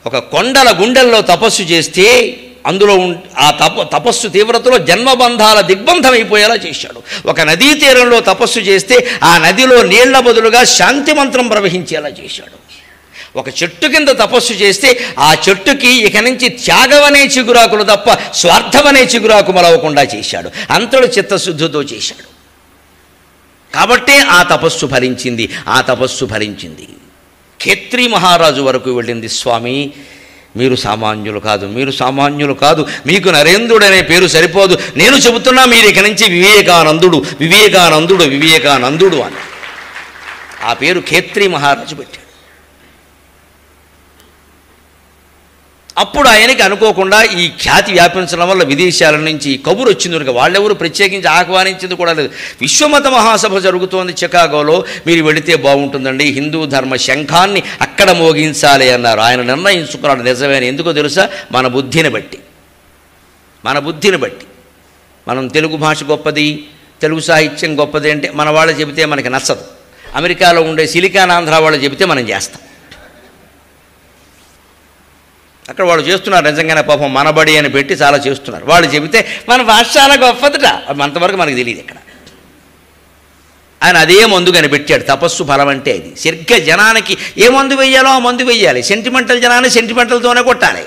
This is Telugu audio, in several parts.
ఒక కొండల గుండెల్లో తపస్సు చేస్తే అందులో ఉం- ఆ తప తపస్సు తీవ్రతలో జన్మబంధాల దిగ్బంధం అయిపోయేలా చేశాడు ఒక నదీ తీరంలో తపస్సు చేస్తే ఆ నదిలో నీళ్ల బదులుగా శాంతి మంత్రం ప్రవహించేలా చేశాడు ఒక చెట్టు కింద తపస్సు చేస్తే ఆ చెట్టుకి ఇక నుంచి త్యాగమనే చిగురాకులు తప్ప స్వార్థమనే చిగురాకు మలవకుండా చేశాడు అంతడు చిత్తశుద్ధితో చేశాడు కాబట్టే ఆ తపస్సు ఫలించింది ఆ తపస్సు ఫలించింది ఖేత్రి మహారాజు వరకు వెళ్ళింది స్వామి మీరు సామాన్యులు కాదు మీరు సామాన్యులు కాదు మీకు నరేంద్రుడనే పేరు సరిపోదు నేను చెబుతున్నా మీరు ఇక నుంచి వివేకానందుడు వివేకానందుడు వివేకానందుడు అని ఆ పేరు ఖేత్రి మహారాజు పెట్టాడు అప్పుడు ఆయనకి అనుకోకుండా ఈ ఖ్యాతి వ్యాపించడం వల్ల విదేశాల నుంచి ఈ కబురు వచ్చింది కనుక వాళ్ళెవరు ప్రత్యేకించి ఆహ్వానించింది కూడా లేదు విశ్వమత మహాసభ జరుగుతోంది చికాగోలో మీరు వెళితే బాగుంటుందండి హిందూ ధర్మ శంఖాన్ని అక్కడ మోగించాలి అన్నారు ఆయన నిర్ణయించుకున్నాడు నిజమేన ఎందుకో తెలుసా మన బుద్ధిని బట్టి మన బుద్ధిని బట్టి మనం తెలుగు భాష గొప్పది తెలుగు సాహిత్యం గొప్పది అంటే మన వాళ్ళు చెబితే మనకి నచ్చదు అమెరికాలో ఉండే సిలికాన్ ఆంధ్ర వాళ్ళు చెబితే మనం చేస్తాం అక్కడ వాళ్ళు చేస్తున్నారు నిజంగానే పాపం మనబడి అని పెట్టి చాలా చేస్తున్నారు వాళ్ళు చెబితే మన భాష చాలా గొప్పదిట అది అంతవరకు మనకు తెలియదు ఇక్కడ ఆయన అదే మందు కనిపెట్టాడు తపస్సు ఫలం అంటే అది సరిగ్గా జనానికి ఏ మందు వెయ్యాలో ఆ మందు వెయ్యాలి సెంటిమెంటల్ జనాన్ని సెంటిమెంటల్తోనే కొట్టాలి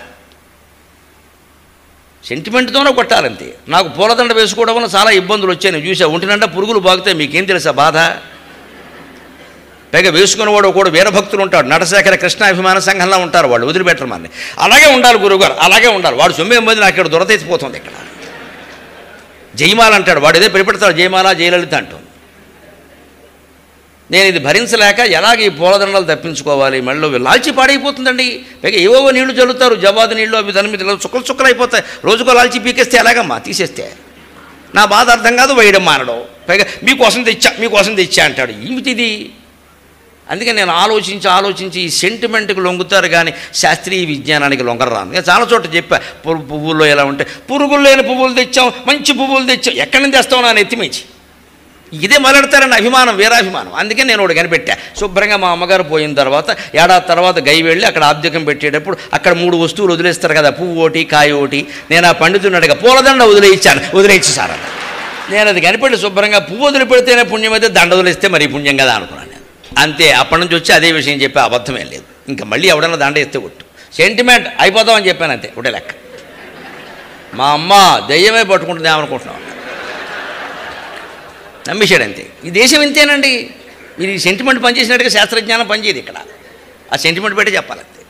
సెంటిమెంట్తోనే కొట్టాలంతే నాకు పూలదండ వేసుకోవడం వల్ల చాలా ఇబ్బందులు వచ్చాయి నేను చూసా ఒంటినంట పురుగులు బాగితే మీకేం తెలుసా బాధ పైగా వేసుకునేవాడు కూడా వీరభక్తులు ఉంటాడు నటశేఖర కృష్ణ అభిమాన సంఘంలో ఉంటారు వాళ్ళు వదిలిపెట్టరు మనని అలాగే ఉండాలి గురువుగారు అలాగే ఉండాలి వాడు సొమ్మే మంది నాకు ఇక్కడ దొరతెత్తిపోతుంది ఇక్కడ జయమాల అంటాడు వాడు ఏదో పెరిపెడతాడు జయమాల జయలలిత అంటుంది నేను ఇది భరించలేక ఎలాగ ఈ పూలదండలు తప్పించుకోవాలి మళ్ళీ లాల్చి పాడైపోతుందండి పైగా ఏవో నీళ్లు చల్లుతారు జవాదు నీళ్లు అవి దాని మీద ఇలా చుక్కలు చుక్కలు అయిపోతాయి రోజుకో లాల్చి పీకేస్తే ఎలాగమ్మా తీసేస్తే నా బాధ అర్థం కాదు వేయడం మానడం పైగా మీకోసం తెచ్చా మీకోసం తెచ్చా అంటాడు ఏమిటిది అందుకే నేను ఆలోచించి ఆలోచించి ఈ సెంటిమెంట్కి లొంగుతారు కానీ శాస్త్రీయ విజ్ఞానానికి లొంగరాను నేను చాలా చోట్ల చెప్పా పు- పువ్వుల్లో ఎలా ఉంటాయి పురుగులు లేని పువ్వులు తెచ్చాం మంచి పువ్వులు తెచ్చాం ఎక్కడి నుంచి తెస్తావు నా ఎత్తిమించి ఇదే మొదలెడతారని అభిమానం వీరాభిమానం అందుకే నేను ఒకటి కనిపెట్టా శుభ్రంగా మా అమ్మగారు పోయిన తర్వాత ఏడాది తర్వాత గై వెళ్ళి అక్కడ ఆబ్దికం పెట్టేటప్పుడు అక్కడ మూడు వస్తువులు వదిలేస్తారు కదా పువ్వు ఒకటి కాయ ఒకటి నేను ఆ పండితున్నట్టుగా పూలదండ వదిలేయించాను వదిలేయించి సార్ అన్నారు. నేను అది కనిపెట్టి శుభ్రంగా పువ్వు వదిలిపెడితేనే పుణ్యం అయితే దండ వదిలేస్తే మరి పుణ్యం కదా అనుకున్నాను నేను అంతే అప్పటి నుంచి వచ్చి అదే విషయం చెప్పి అబద్ధమే లేదు ఇంకా మళ్ళీ ఎవడన్నా దండ ఎత్తే కొట్టు సెంటిమెంట్ అయిపోతామని చెప్పాను అంతే ఒకటే లెక్క మా అమ్మ దయ్యమే పట్టుకుంటుంది ఏమనుకుంటున్నాం నమ్మేశాడు అంతే ఈ దేశం ఇంతేనండి ఇది సెంటిమెంట్ పనిచేసినట్టుగా శాస్త్రజ్ఞానం పనిచేయదు ఇక్కడ ఆ సెంటిమెంట్ పెట్టి చెప్పాలంతే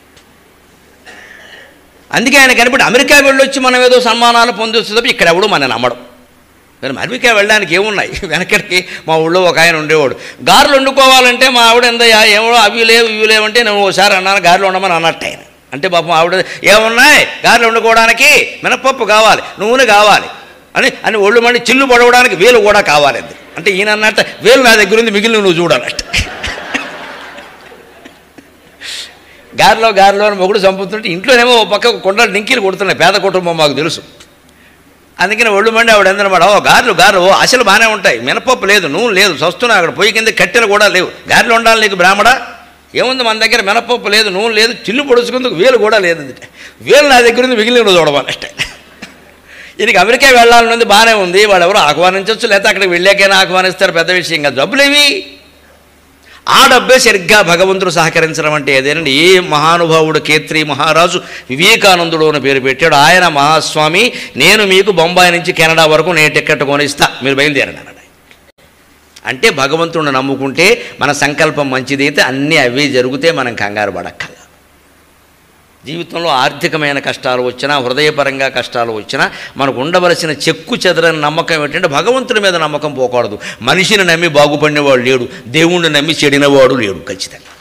అందుకే ఆయన కనిపెట్టి అమెరికా వెళ్ళొచ్చి మనం ఏదో సన్మానాలు పొందొచ్చు తప్ప ఇక్కడ ఎవడు మన నమ్మడం మరి అమెరికా వెళ్ళడానికి ఏమున్నాయి వెనకడికి మా ఊళ్ళో ఒక ఆయన ఉండేవాడు గారెలు వండుకోవాలంటే మా ఆవిడ ఎందయ్యా ఏమో అవి లేవు ఇవి లేవంటే నేను ఒకసారి అన్నాను గారెలు ఉండమని అన్నట్టు ఆయన అంటే పాపం ఆవిడ ఏమున్నాయి గారెలు వండుకోవడానికి మినపప్పు కావాలి నూనె కావాలి అని అని ఒళ్ళు మండి చిల్లు పడవడానికి వేలు కూడా కావాలి అంది అంటే ఈయన అన్నట్ట వేలు నా దగ్గర ఉంది మిగిలిన నువ్వు చూడాలట గారిలో గారిలో అని మొగుడు చంపుతుంటే ఇంట్లోనేమో ఓ పక్క కొండలు నింకీలు కొడుతున్నాయి పేద కుటుంబం మాకు తెలుసు అందుకని ఒళ్ళు మండి ఆవిడ ఎందనమాట ఓ గారెలు గారెలు ఓ అసలు బాగానే ఉంటాయి మినపప్పు లేదు నూనె లేదు వస్తున్నా అక్కడ పొయ్యి కింద కట్టెలు కూడా లేవు గారెలు ఉండాలి నీకు బ్రాహ్మడా ఏముంది మన దగ్గర మినపప్పు లేదు నూనె లేదు చిల్లు పొడుచుకుందుకు వేలు కూడా లేదు అందుకే. వేలు నా దగ్గర ఉంది మిగిలిన నువ్వు చూడవాలంటే ఈయనకి అమెరికా వెళ్ళాలన్నది బాగానే ఉంది వాడు ఎవరు ఆహ్వానించవచ్చు లేకపోతే అక్కడికి వెళ్ళాకైనా ఆహ్వానిస్తారు పెద్ద విషయం కాదు డబ్బులేవి ఆ డబ్బే సరిగ్గా భగవంతుడు సహకరించడం అంటే ఏదేనండి ఏ మహానుభావుడు కేత్రి మహారాజు వివేకానందుడు అని పేరు పెట్టాడు ఆయన మహాస్వామి నేను మీకు బొంబాయి నుంచి కెనడా వరకు నేను టికెట్ కొనిస్తా మీరు బయలుదేరండి అన్నాడు ఆయన. అంటే భగవంతుడిని నమ్ముకుంటే మన సంకల్పం మంచిదైతే అన్నీ అవే జరిగితే మనం కంగారు పడక్కల జీవితంలో ఆర్థికమైన కష్టాలు వచ్చినా హృదయపరంగా కష్టాలు వచ్చినా మనకు ఉండవలసిన చెక్కు చెదరని నమ్మకం ఏంటంటే భగవంతుడి మీద నమ్మకం పోకూడదు మనిషిని నమ్మి బాగుపడినవాడు లేడు దేవుణ్ణి నమ్మి చెడినవాడు లేడు ఖచ్చితంగా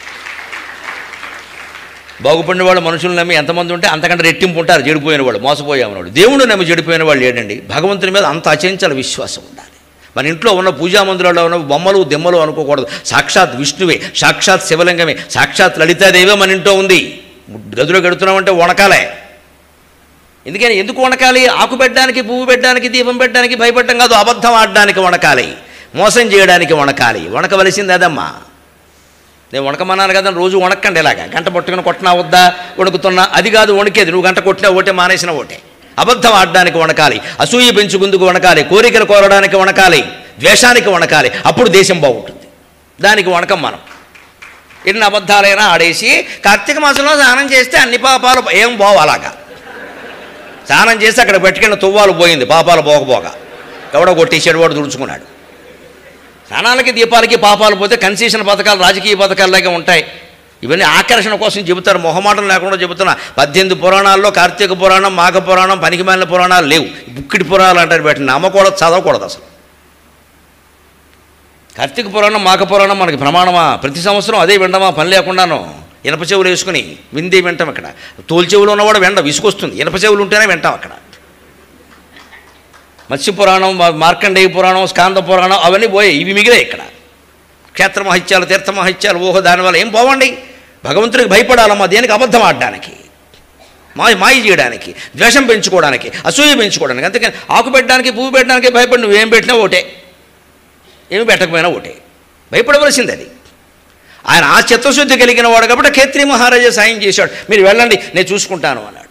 బాగుపడినవాడు మనుషులు నమ్మి ఎంతమంది ఉంటే అంతకంటే రెట్టింపు ఉంటారు చెడిపోయిన వాళ్ళు మోసపోయామన్నాడు దేవుడు నమ్మి చెడిపోయిన వాళ్ళు లేడండి భగవంతుని మీద అంత అచంచల విశ్వాసం ఉండాలి మన ఇంట్లో ఉన్న పూజా మందిరాల్లో ఉన్న బొమ్మలు దెమ్మలు అనుకోకూడదు సాక్షాత్ విష్ణువే సాక్షాత్ శివలింగమే సాక్షాత్ లలితాదేవే మన ఇంట్లో ఉంది గదిలో గడుతున్నామంటే వణకాలే ఎందుకని ఎందుకు వణకాలి ఆకు పెట్టడానికి పువ్వు పెట్టడానికి దీపం పెట్టడానికి భయపడటం కాదు అబద్ధం ఆడడానికి వణకాలి మోసం చేయడానికి వణకాలి వణకవలసింది అదమ్మా నేను వణకమన్నాను కదా రోజు వణక్కండి ఇలాగా గంట పట్టుకుని కొట్టినా వద్దా వణుకుతున్నా అది కాదు వణికేది నువ్వు గంట కొట్టినా ఓటే మానేసిన ఓటే అబద్ధం ఆడడానికి వణకాలి అసూయ పెంచుకుందుకు వణకాలి కోరికలు కోరడానికి వణకాలి ద్వేషానికి వణకాలి అప్పుడు దేశం బాగుంటుంది దానికి వణకం మనం ఎన్ని అబద్ధాలైనా ఆడేసి కార్తీక మాసంలో స్నానం చేస్తే అన్ని పాపాలు ఏం పోవు అలాగా స్నానం చేసి అక్కడ పెట్టుకెళ్ళిన తువ్వాలు పోయింది పాపాలు పోకపోగా ఎవడో కొట్టేసాడు వాడు తుడుచుకున్నాడు స్నానాలకి దీపాలకి పాపాలు పోతే కన్సెషన్ పథకాలు రాజకీయ పథకాల్లాగే ఉంటాయి ఇవన్నీ ఆకర్షణ కోసం చెబుతారు మొహమాటం లేకుండా చెబుతున్నా పద్దెనిమిది పురాణాల్లో కార్తీక పురాణం మాఘ పురాణం పనికిమాలిన పురాణాలు లేవు బుక్కిడి పురాణాలు అంటారు వీటిని నమ్మకూడదు చదవకూడదు అసలు కార్తీక పురాణం మాఘ పురాణం మనకి ప్రమాణమా ప్రతి సంవత్సరం అదే వినడమా పని లేకుండాను ఇనప చెవులు వేసుకుని విందే వింటాం ఇక్కడ తోలు చెవులు ఉన్నవాడు వెంట విసుకొస్తుంది ఇనప చెవులు ఉంటేనే వింటాం అక్కడ మత్స్య పురాణం మా- మార్కండేయ పురాణం స్కాంద పురాణం అవన్నీ పోయాయి ఇవి మిగిలాయి ఇక్కడ క్షేత్ర మహత్యాలు తీర్థ మహత్యాలు ఊహ దానివల్ల ఏం పోవండి భగవంతుడికి భయపడాలమ్మా దేనికి అబద్ధం ఆడడానికి మాయ మాయ చేయడానికి ద్వేషం పెంచుకోవడానికి అసూయ పెంచుకోవడానికి అందుకని ఆకు పెట్టడానికి పువ్వు పెట్టడానికి భయపడి నువ్వేం పెట్టినా ఒకటే ఏమి పెట్టకపోయినా ఒకటే భయపడవలసింది అది ఆయన ఆ చిత్తశుద్ధి కలిగిన వాడు కాబట్టి ఖేత్రి మహారాజా సాయం చేశాడు మీరు వెళ్ళండి నేను చూసుకుంటాను అన్నాడు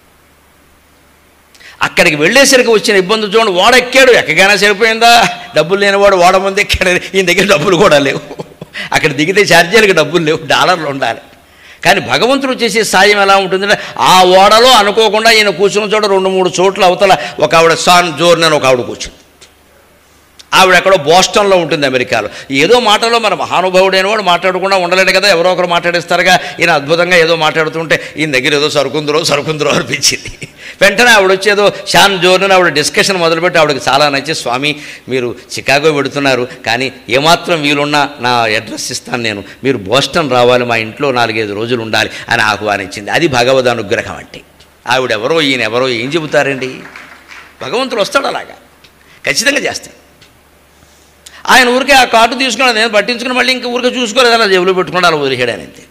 అక్కడికి వెళ్ళేసరికి వచ్చిన ఇబ్బంది చూడండి వాడెక్కాడు ఎక్కగానే సరిపోయిందా డబ్బులు లేనివాడు వాడ ముందు ఎక్కాడు ఈయన దగ్గర డబ్బులు కూడా లేవు అక్కడ దిగితే ఛార్జీలకు డబ్బులు లేవు డాలర్లు ఉండాలి కానీ భగవంతుడు చేసే సాయం ఎలా ఉంటుందంటే ఆ ఓడలో అనుకోకుండా ఈయన కూర్చున్న చోట రెండు మూడు చోట్ల అవతల ఒక ఆవిడ సాన్ జోర్న్ అని ఒక ఆవిడ కూర్చుంది ఆవిడ ఎక్కడో బోస్టన్లో ఉంటుంది అమెరికాలో ఏదో మాటలో మన మహానుభావుడైన వాడు మాట్లాడకుండా ఉండలేడు కదా ఎవరో ఒకరు మాట్లాడిస్తారుగా ఈయన అద్భుతంగా ఏదో మాట్లాడుతుంటే ఈయన దగ్గర ఏదో సరుకుందరో సరుకుందరో అనిపించింది వెంటనే ఆవిడ వచ్చేదో షాన్ జోర్ని ఆవిడ డిస్కషన్ మొదలుపెట్టి ఆవిడకి చాలా నచ్చి స్వామి మీరు చికాగో పెడుతున్నారు కానీ ఏమాత్రం వీలున్నా నా అడ్రస్ ఇస్తాను నేను మీరు బోస్టన్ రావాలి మా ఇంట్లో నాలుగైదు రోజులు ఉండాలి అని ఆహ్వానించింది అది భగవద్ అనుగ్రహం అంటే ఆవిడెవరో ఈయన ఎవరో ఏం చెబుతారండి భగవంతుడు వస్తాడు అలాగా ఖచ్చితంగా చేస్తాడు ఆయన ఊరికే ఆ కార్డు తీసుకుని నేను పట్టించుకుని మళ్ళీ ఇంకా ఊరికే చూసుకోలేదు అలా జేబులో పెట్టుకుని అలా వదిలేడు ఆయన అంతే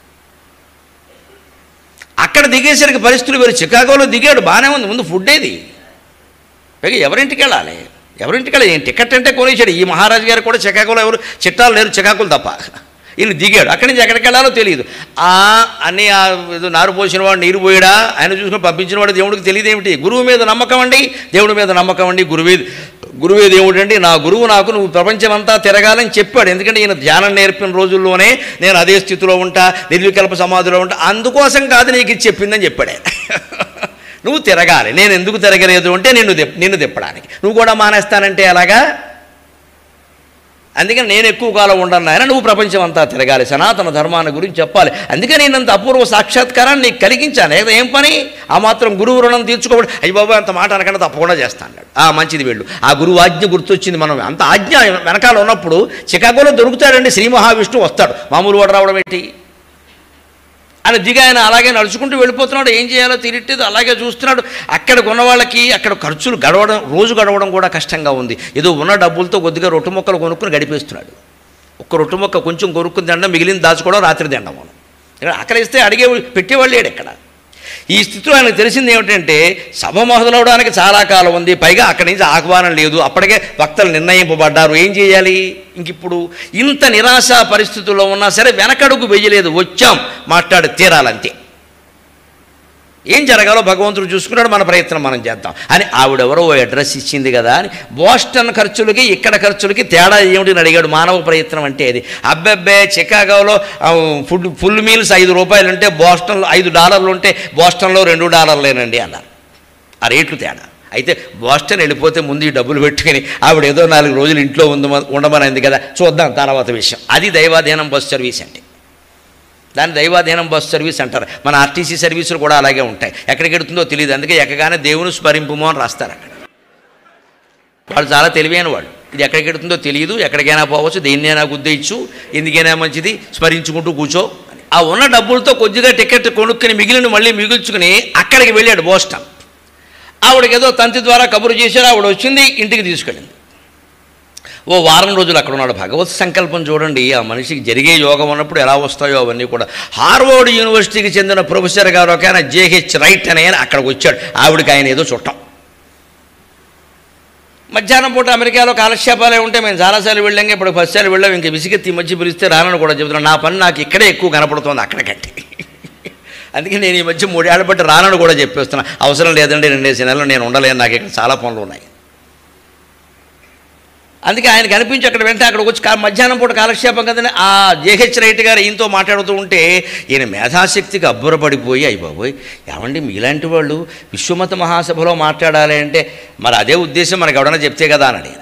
అక్కడ దిగేసరికి పరిస్థితులు వేరు చికాగోలో దిగాడు బాగానే ఉంది ముందు ఫుడ్ ఏది పైగా ఎవరింటికి వెళ్ళాలి ఎవరింటికి వెళ్ళాలి ఏం టికెట్ అంటే కొనేసాడు ఈ మహారాజు గారు కూడా చికాగోలో ఎవరు చిట్టాలు లేరు చికాకులు తప్ప ఈయన దిగాడు అక్కడి నుంచి ఎక్కడికి వెళ్ళాలో తెలియదు ఆ అన్ని ఆ ఏదో నారు పోసిన వాడు నీరు పోయాడా ఆయన చూసుకుని పంపించిన వాడు దేవుడికి తెలియదు ఏమిటి గురువు మీద నమ్మకం అండి దేవుడి మీద నమ్మకం అండి గురువే గురువే దేవుడు అండి నా గురువు నాకు నువ్వు ప్రపంచమంతా తిరగాలని చెప్పాడు ఎందుకంటే ఈయన ధ్యానం నేర్పిన రోజుల్లోనే నేను అదే స్థితిలో ఉంటా నిర్వికల్ప సమాధిలో ఉంటా అందుకోసం కాదు నీకు ఇది చెప్పిందని చెప్పాడే నువ్వు తిరగాలి నేను ఎందుకు తిరగలేదు అంటే నిన్ను తిప్ నిన్ను తిప్పడానికి నువ్వు కూడా మానేస్తానంటే ఎలాగా అందుకని నేను ఎక్కువ కాలం ఉండను ఆయన నువ్వు ప్రపంచం అంతా తిరగాలి సనాతన ధర్మాన్ని గురించి చెప్పాలి అందుకని నేనంత అపూర్వ సాక్షాత్కారాన్ని నీకు కలిగించాను ఏదో ఏం పని ఆ మాత్రం గురువు రుణం తీర్చుకోబడి అయ్యి బాబు అంత మాట అనకుండా తప్పకుండా చేస్తా అన్నాడు ఆ మంచిది వెళ్ళు ఆ గురువు ఆజ్ఞ గుర్తొచ్చింది మనం అంత ఆజ్ఞ వెనకాల ఉన్నప్పుడు చికాగోలో దొరుకుతాడండి శ్రీ మహావిష్ణువు వస్తాడు మామూలు వాడు రావడం ఏంటి ఆయన దిగి ఆయన అలాగే నడుచుకుంటూ వెళ్ళిపోతున్నాడు ఏం చేయాలో తెలియట్లేదు అలాగే చూస్తున్నాడు అక్కడికి ఉన్న వాళ్ళకి అక్కడ ఖర్చులు గడవడం రోజు గడవడం కూడా కష్టంగా ఉంది ఏదో ఉన్న డబ్బులతో కొద్దిగా రొట్టె మొక్కలు కొనుక్కుని గడిపేస్తున్నాడు ఒక్క రొట్టె మొక్క కొంచెం కొనుక్కుని తినడం మిగిలిన దాచుకోవడం రాత్రి తినడం మనం ఇక్కడ ఆకలిస్తే అడిగే పెట్టేవాళ్ళు లేడు ఇక్కడ ఈ స్థితిలో ఆయనకు తెలిసింది ఏమిటంటే సభ మొదలవడానికి చాలా కాలం ఉంది పైగా అక్కడి నుంచి ఆహ్వానం లేదు అప్పటికే వక్తలు నిర్ణయింపబడ్డారు ఏం చేయాలి ఇంక ఇప్పుడు ఇంత నిరాశ పరిస్థితుల్లో ఉన్నా సరే వెనకడుగు వెయ్యలేదు వచ్చాం మాట్లాడి తీరాలంతే ఏం జరగాలో భగవంతుడు చూసుకున్నాడు మన ప్రయత్నం మనం చేద్దాం అని ఆవిడెవరో ఓ అడ్రస్ ఇచ్చింది కదా అని బోస్టన్ ఖర్చులకి ఇక్కడ ఖర్చులకి తేడా ఏమిటి అని అడిగాడు మానవ ప్రయత్నం అంటే అది అబ్బెబ్బే చికాగోలో ఆ, ఫుడ్ ఫుల్ మీల్స్ ఐదు రూపాయలు ఉంటే బోస్టన్లో ఐదు డాలర్లు ఉంటే బోస్టన్లో రెండు డాలర్లేనండి అన్నారు ఆ రేట్లు తేడా అయితే బోస్టన్ వెళ్ళిపోతే ముందు ఈ డబ్బులు పెట్టుకుని ఆవిడ ఏదో నాలుగు రోజులు ఇంట్లో ఉందమ ఉండమనింది కదా చూద్దాం తర్వాత విషయం అది దైవాధీనం బస్ సర్వీస్ అంటే దాన్ని దైవాధీనం బస్ సర్వీస్ అంటారు మన ఆర్టీసీ సర్వీసులు కూడా అలాగే ఉంటాయి ఎక్కడికి వెడుతుందో తెలియదు అందుకే ఎక్కగానే దేవుని స్మరింపుము అని రాస్తారు అక్కడ వాళ్ళు చాలా తెలివైన వాళ్ళు ఇది ఎక్కడికి వెడుతుందో తెలియదు ఎక్కడికైనా పోవచ్చు దేన్నైనా గుద్దేయచ్చు ఎందుకైనా మంచిది స్మరించుకుంటూ కూర్చో అని. ఆ ఉన్న డబ్బులతో కొద్దిగా టికెట్ కొనుక్కుని మిగిలిన మళ్ళీ మిగుల్చుకుని అక్కడికి వెళ్ళాడు బోస్టన్ ఆవిడకి ఏదో తంతి ద్వారా కబురు చేశారు ఆవిడ వచ్చింది ఇంటికి తీసుకెళ్ళింది ఓ వారం రోజులు అక్కడ ఉన్నాడు భగవత్ సంకల్పం చూడండి ఆ మనిషికి జరిగే యోగం ఉన్నప్పుడు ఎలా వస్తాయో అవన్నీ కూడా హార్వర్డ్ యూనివర్సిటీకి చెందిన ప్రొఫెసర్ గారు ఒక ఆయన జేహెచ్ రైట్ అనే ఆయన అక్కడికి వచ్చాడు ఆవిడకి ఆయన ఏదో చుట్టం మధ్యాహ్నం పూట అమెరికాలో కాలక్షేపాలే ఉంటే మేము చాలాసార్లు వెళ్ళాం ఇప్పుడు ఫస్ట్ సార్లు వెళ్ళాం ఇంక విసిగెత్తి ఈ మధ్య పిలిస్తే రానని కూడా చెబుతున్నాను నా పని నాకు ఇక్కడే ఎక్కువ కనపడుతోంది అక్కడ కట్టి అందుకే నేను ఈ మధ్య మూడేళ్ల బట్టి రానని కూడా చెప్పేస్తున్నా అవసరం లేదండి రెండేసి నెలలు నేను ఉండలేను నాకు ఇక్కడ చాలా పనులు ఉన్నాయి అందుకే ఆయన కనిపించి అక్కడ వెంటనే అక్కడికి వచ్చి కా- మధ్యాహ్నం పూట కాలక్షేపం కదండి ఆ జేహెచ్ రైట్ గారు ఈయనతో మాట్లాడుతూ ఉంటే ఈయన మేధాశక్తికి అబ్బురపడిపోయి అయ్యి బాబోయ్ ఏమండి మీలాంటి వాళ్ళు విశ్వమత మహాసభలో మాట్లాడాలి అంటే మరి అదే ఉద్దేశం మనకి ఎవడన్నా చెప్తే కదా అని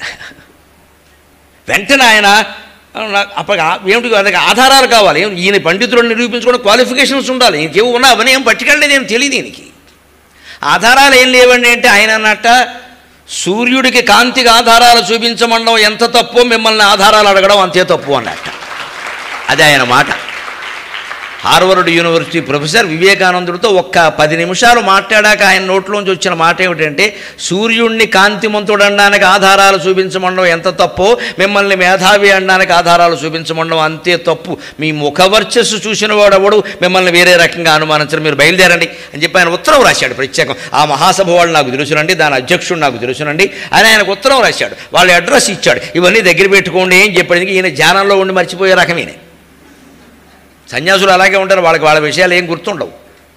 వెంటనే ఆయన నాకు అప్పటికి ఆ- ఏమిటి ಅದಕ್ಕೆ ఆధారాలు కావాలి ఏం- ఈయన పండితులను నిరూపించుకోవడం క్వాలిఫికేషన్స్ ఉండాలి ఇంకేమో ఉన్నా అవన్నీ ఏం పట్టుకెళ్ళలేదు ఏం తెలియదు ఈయనకి ఆధారాలు ఏం లేవండి అంటే ఆయన అన్నట్ట సూర్యుడికి కాంతికి ఆధారాలు చూపించమండం ఎంత తప్పో మిమ్మల్ని ఆధారాలు అడగడం అంతే తప్పు అన్నట్ట అది ఆయన మాట హార్వర్డ్ యూనివర్సిటీ ప్రొఫెసర్ వివేకానందుడితో ఒక్క పది నిమిషాలు మాట్లాడాక ఆయన నోట్లోంచి వచ్చిన మాట ఏమిటంటే సూర్యుడిని కాంతిమంతుడు అనడానికి ఆధారాలు చూపించమండం ఎంత తప్పో మిమ్మల్ని మేధావి అనడానికి ఆధారాలు చూపించమండం అంతే తప్పు మీ ముఖ వర్చస్సు చూసిన వాడెవడు మిమ్మల్ని వేరే రకంగా అనుమానించరు మీరు బయలుదేరండి అని చెప్పి ఆయన ఉత్తరం రాశాడు ప్రత్యేకం ఆ మహాసభ వాళ్ళు నాకు తెలుసునండి దాని అధ్యక్షుడు నాకు తెలుసునండి అని ఆయనకు ఉత్తరం రాశాడు వాళ్ళ అడ్రస్ ఇచ్చాడు ఇవన్నీ దగ్గర పెట్టుకోండి ఏం చెప్పాడు ఈయన ధ్యానంలో ఉండి మర్చిపోయే రకమేనే సన్యాసులు అలాగే ఉంటారు వాళ్ళకి వాళ్ళ విషయాలు ఏం గుర్తుండవు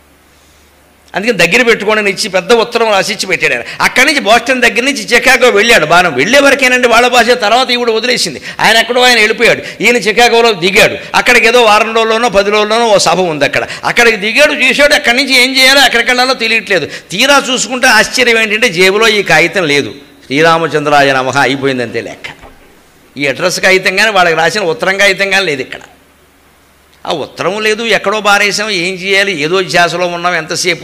అందుకని దగ్గర పెట్టుకోండి ఇచ్చి పెద్ద ఉత్తరం రాసి ఇచ్చి పెట్టాడు ఆయన అక్కడి నుంచి బోస్టన్ దగ్గర నుంచి చికాగో వెళ్ళాడు బాణం వెళ్ళే వరకేనండి వాళ్ళ భాష తర్వాత ఈవిడ వదిలేసింది ఆయన ఎక్కడో ఆయన వెళ్ళిపోయాడు ఈయన చికాగోలో దిగాడు అక్కడికి ఏదో వారం రోజుల్లోనో పది రోజుల్లోనో ఓ సభ ఉంది అక్కడ అక్కడికి దిగాడు చూశాడు అక్కడి నుంచి ఏం చేయాలో ఎక్కడికి వెళ్ళాలో తెలియట్లేదు తీరా చూసుకుంటే ఆశ్చర్యం ఏంటంటే జేబులో ఈ కాగితం లేదు శ్రీరామచంద్రాయ నమః అయిపోయిందంతే లెక్క ఈ అడ్రస్ కాగితం కానీ వాళ్ళకి రాసిన ఉత్తరం కాగితం కానీ లేదు ఇక్కడ ఆ ఉత్తరం లేదు ఎక్కడో బారేసాం ఏం చేయాలి ఏదో ధ్యాసలో ఉన్నాం ఎంతసేపు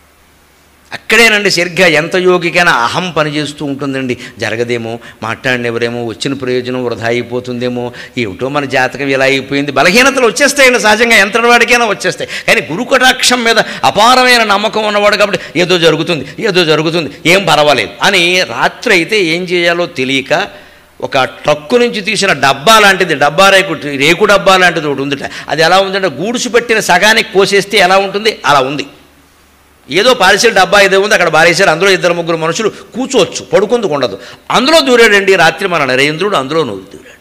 అక్కడేనండి సరిగ్గా ఎంత యోగికైనా అహం పనిచేస్తూ ఉంటుందండి జరగదేమో మాట్లాడినెవరేమో వచ్చిన ప్రయోజనం వృధా అయిపోతుందేమో ఏమిటో మన జాతకం ఇలా అయిపోయింది బలహీనతలు వచ్చేస్తాయండి సహజంగా ఎంత వాడికైనా వచ్చేస్తాయి కానీ గురు కటాక్షం మీద అపారమైన నమ్మకం ఉన్నవాడు కాబట్టి ఏదో జరుగుతుంది ఏదో జరుగుతుంది ఏం పర్వాలేదు అని రాత్రి అయితే ఏం చేయాలో తెలియక ఒక ట్రక్కు నుంచి తీసిన డబ్బా లాంటిది డబ్బా రేకు రేకు డబ్బా లాంటిది ఒకటి ఉందిట అది ఎలా ఉందంటే గూడుసు పెట్టిన సగానికి కోసేస్తే ఎలా ఉంటుంది అలా ఉంది ఏదో పార్సిల్ డబ్బా ఏదో ఉంది అక్కడ బారేశారు అందులో ఇద్దరు ముగ్గురు మనుషులు కూర్చోవచ్చు పడుకుందుకు ఉండదు అందులో దూరాడండి రాత్రి మన నరేంద్రుడు అందులో నువ్వు దూరాడు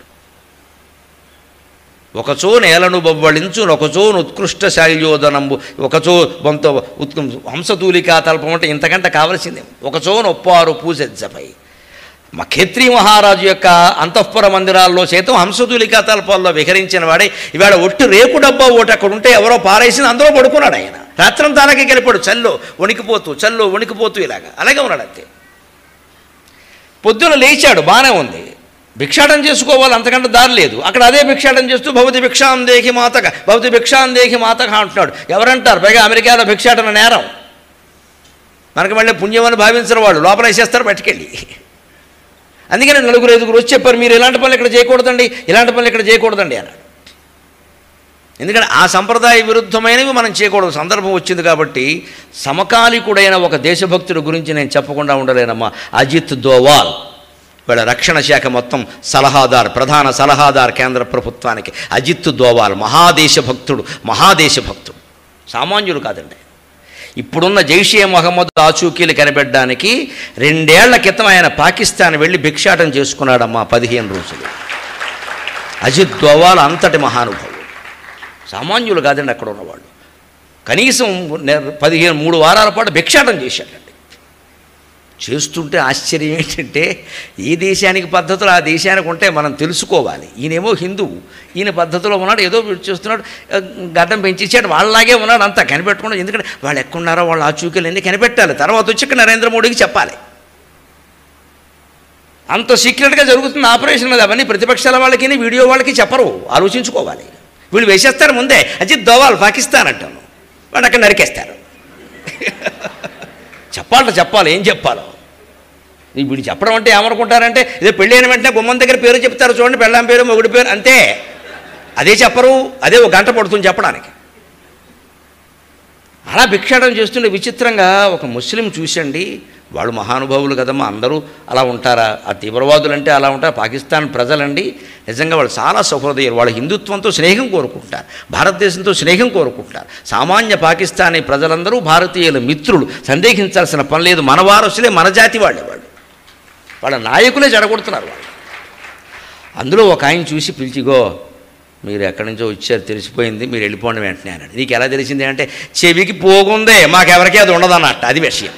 ఒకచో నేలను బొవ్వళించు ఒకచో ఉత్కృష్ట శైల్యోదనంబు ఒకచో బొంత ఉత్క హంసతూలికా తల్పం అంటే ఇంతకంటే కావలసిందే ఒకచో నొప్పారు పూసెజ్జపై మా ఖేత్రీ మహారాజు యొక్క అంతఃపుర మందిరాల్లో సైతం హంసతూలికా తల్పాల్లో విహరించిన వాడే ఇవాళ ఒట్టు రేకు డబ్బా ఒకటి అక్కడ ఉంటే ఎవరో పారేసింది అందులో పడుకున్నాడు ఆయన రాత్రంతా అలాగే గెలిపాడు చల్లో వణికిపోతూ చల్లో వణికిపోతూ ఇలాగా అలాగే ఉన్నాడు అంతే పొద్దున లేచాడు బాగానే ఉంది భిక్షాటం చేసుకోవాలి అంతకంటే దారి లేదు అక్కడ అదే భిక్షాటం చేస్తూ భవతి భిక్షాం దేహి మాతక భవతి భిక్షాం దేహి మాతక అంటున్నాడు ఎవరంటారు పైగా అమెరికాలో భిక్షాటన నేరం మనకు మళ్ళీ పుణ్యమని భావించిన వాళ్ళు లోపల వేసేస్తారు బయటికెళ్ళి అందుకని నలుగురు ఐదుగురు వచ్చి చెప్పారు మీరు ఇలాంటి పనులు ఇక్కడ చేయకూడదండి ఇలాంటి పనులు ఇక్కడ చేయకూడదండి అన్నాడు ఎందుకంటే ఆ సంప్రదాయ విరుద్ధమైనవి మనం చేయకూడదు సందర్భం వచ్చింది కాబట్టి సమకాలికుడైన ఒక దేశభక్తుడి గురించి నేను చెప్పకుండా ఉండలేనమ్మా అజిత్ దోవాల్ వీళ్ళ రక్షణ శాఖ మొత్తం సలహాదార్ ప్రధాన సలహాదార్ కేంద్ర ప్రభుత్వానికి అజిత్ దోవాల్ మహాదేశభక్తుడు మహాదేశభక్తుడు సామాన్యులు కాదండి ఇప్పుడున్న జైషే మహమ్మద్ ఆచూకీలు కనిపెట్టడానికి రెండేళ్ల క్రితం ఆయన పాకిస్తాన్ వెళ్ళి భిక్షాటం చేసుకున్నాడమ్మా పదిహేను రోజులు అజిత్ దోవాల్ అంతటి మహానుభావుడు సామాన్యులు కాదండి అక్కడ ఉన్నవాళ్ళు కనీసం నె- పదిహేను మూడు వారాల పాటు భిక్షాటం చేశాడండి చేస్తుంటే ఆశ్చర్యం ఏంటంటే ఏ దేశానికి పద్ధతులు ఆ దేశానికి ఉంటే మనం తెలుసుకోవాలి ఈయనేమో హిందువు ఈయన పద్ధతిలో ఉన్నాడు ఏదో వీడు చేస్తున్నాడు ఆ, గడ్డం పెంచేసాడు వాళ్ళలాగే ఉన్నాడు అంతా కనిపెట్టకుండా ఎందుకంటే వాళ్ళు ఎక్కడున్నారో వాళ్ళ ఆచూకీలు అన్నీ కనిపెట్టాలి తర్వాత వచ్చి ఇక్కడ నరేంద్ర మోడీకి చెప్పాలి అంత సీక్రెట్గా జరుగుతున్న ఆపరేషన్ అది అవన్నీ ప్రతిపక్షాల వాళ్ళకి వీడియో వాళ్ళకి చెప్పరు ఆలోచించుకోవాలి వీళ్ళు వేసేస్తారు ముందే అజిత్ దోవాల్ పాకిస్తాన్ అంటాను వాడు అక్కడ నరికేస్తారు చెప్పాలంట చెప్పాలి ఏం చెప్పాలో ఈ వీడు చెప్పడం అంటే ఏమనుకుంటారంటే ఇదే పెళ్ళైన వెంటనే గుమ్మం దగ్గర పేరు చెప్తారు చూడండి పెళ్ళాం పేరు మొగుడి పేరు అంతే అదే చెప్పరు అదే ఒక గంట పడుతుంది చెప్పడానికి అలా భిక్షాటం చేస్తుండే విచిత్రంగా ఒక ముస్లిం చూసండి వాళ్ళు మహానుభావులు కదమ్మా అందరూ అలా ఉంటారా ఆ తీవ్రవాదులు అంటే అలా ఉంటారు పాకిస్తాన్ ప్రజలండి నిజంగా వాళ్ళు చాలా సహృదయులు వాళ్ళ హిందుత్వంతో స్నేహం కోరుకుంటారు భారతదేశంతో స్నేహం కోరుకుంటారు సామాన్య పాకిస్తానీ ప్రజలందరూ భారతీయుల మిత్రులు సందేహించాల్సిన పని లేదు మన వారసులే మన జాతి వాళ్ళే వాళ్ళు వాళ్ళ నాయకులే చెడగొడుతున్నారు వాళ్ళు అందులో ఒక ఆయన చూసి పిలిచిగో మీరు ఎక్కడి నుంచో వచ్చారు తెలిసిపోయింది మీరు వెళ్ళిపోండి వెంటనే అన్నాడు నీకు ఎలా తెలిసింది అంటే చెవికి పోగుందే మాకెవరికీ అది ఉండదన్నట్టు అది విషయం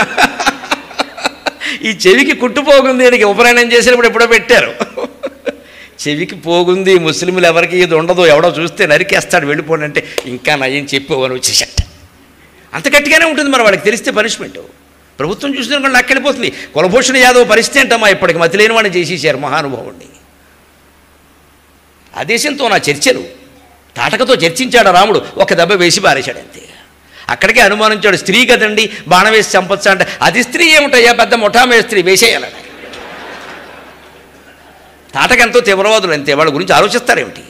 ఈ చెవికి కుట్టుపోగుంది దీనికి ఉపనయనం చేసినప్పుడు ఎప్పుడో పెట్టారు చెవికి పోగుంది ముస్లింలు ఎవరికి ఇది ఉండదు ఎవడో చూస్తే నరికేస్తాడు వెళ్ళిపోండి అంటే ఇంకా నయం చెప్పేవని వచ్చేసట అంత గట్టిగానే ఉంటుంది మరి వాడికి తెలిస్తే పనిష్మెంట్ ప్రభుత్వం చూసిన కూడా నక్కెళ్ళిపోతుంది కులభూషణ యాదవ్ పరిస్థితి ఏంటమ్మా ఇప్పటికి మతి లేని వాడిని చేసేసారు మహానుభావుడిని ఆ దేశంతో నా చర్చలు తాటకతో చర్చించాడు రాముడు ఒక దెబ్బ వేసి పారేశాడు అంతే అక్కడికే అనుమానించాడు స్త్రీ కదండి బాణం వేసి చంపొచ్చా అంటే అది స్త్రీ ఏమిటయ్యా పెద్ద ముఠామే స్త్రీ వేసేయాలని తాటకెంతో తీవ్రవాదులు అంతే వాళ్ళ గురించి ఆలోచిస్తారేమిటి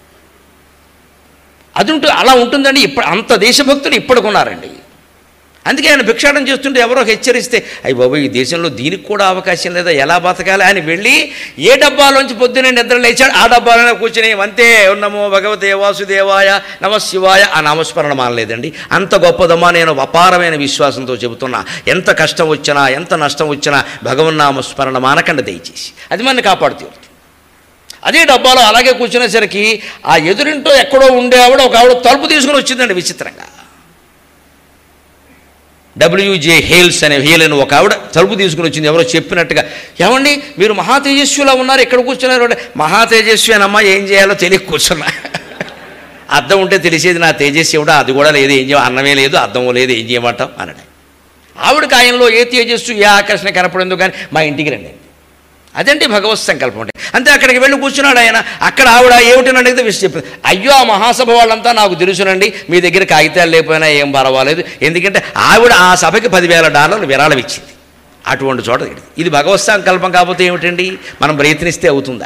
అది ఉంటు అలా ఉంటుందండి ఇప్పుడు అంత దేశభక్తులు ఇప్పటికున్నారండి అందుకే ఆయన భిక్షాటం చేస్తుంటే ఎవరో హెచ్చరిస్తే అయ్యి బాబు ఈ దేశంలో దీనికి కూడా అవకాశం లేదా ఎలా బతకాలి అని వెళ్ళి ఏ డబ్బాలోంచి పొద్దునే నిద్ర లేచాడు ఆ డబ్బాలోనే కూర్చుని అంతే ఉన్నమో భగవతే వాసుదేవాయ నమ శివాయ ఆ నామస్మరణ మానలేదండి అంత గొప్పదమ్మా నేను అపారమైన విశ్వాసంతో చెబుతున్నా ఎంత కష్టం వచ్చినా ఎంత నష్టం వచ్చినా భగవన్నామస్మరణ మానకండి దయచేసి అది మన కాపాడుతూ అదే డబ్బాలో అలాగే కూర్చునేసరికి ఆ ఎదురింటో ఎక్కడో ఉండే ఆవిడ ఒక ఆవిడ తలుపు తీసుకుని వచ్చిందండి విచిత్రంగా డబ్ల్యూజే హేల్స్ అనే హేల్ అని ఒక ఆవిడ తలుపు తీసుకుని వచ్చింది ఎవరో చెప్పినట్టుగా ఏమండి మీరు మహా తేజస్విలా ఉన్నారు ఎక్కడ కూర్చున్నారు అంటే మహా తేజస్వి అనమ్మా ఏం చేయాలో తెలియక కూర్చున్నా అద్దం ఉంటే తెలిసేది నా తేజస్వి కూడా అది కూడా లేదు ఏం చేయ అన్నమే లేదు అద్దం లేదు ఏం చేయమంటాం అన్నాడు ఆవిడకి ఆయనలో ఏ తేజస్సు ఏ ఆకర్షణ కనపడిందో కానీ మా ఇంటికి రండి అదండి భగవత్ సంకల్పం అంటే అంతే అక్కడికి వెళ్ళి కూర్చున్నాడు ఆయన అక్కడ ఆవిడ ఏమిటని అడిగితే విషయం చెప్పింది అయ్యో ఆ మహాసభ వాళ్ళంతా నాకు తెలుసునండి మీ దగ్గర కాగితాలు లేకపోయినా ఏం పర్వాలేదు ఎందుకంటే ఆవిడ ఆ సభకి పదివేల డాలర్లు విరాళం ఇచ్చింది అటువంటి చోట ఇది. ఇది భగవత్ సంకల్పం కాకపోతే ఏమిటండి మనం ప్రయత్నిస్తే అవుతుందా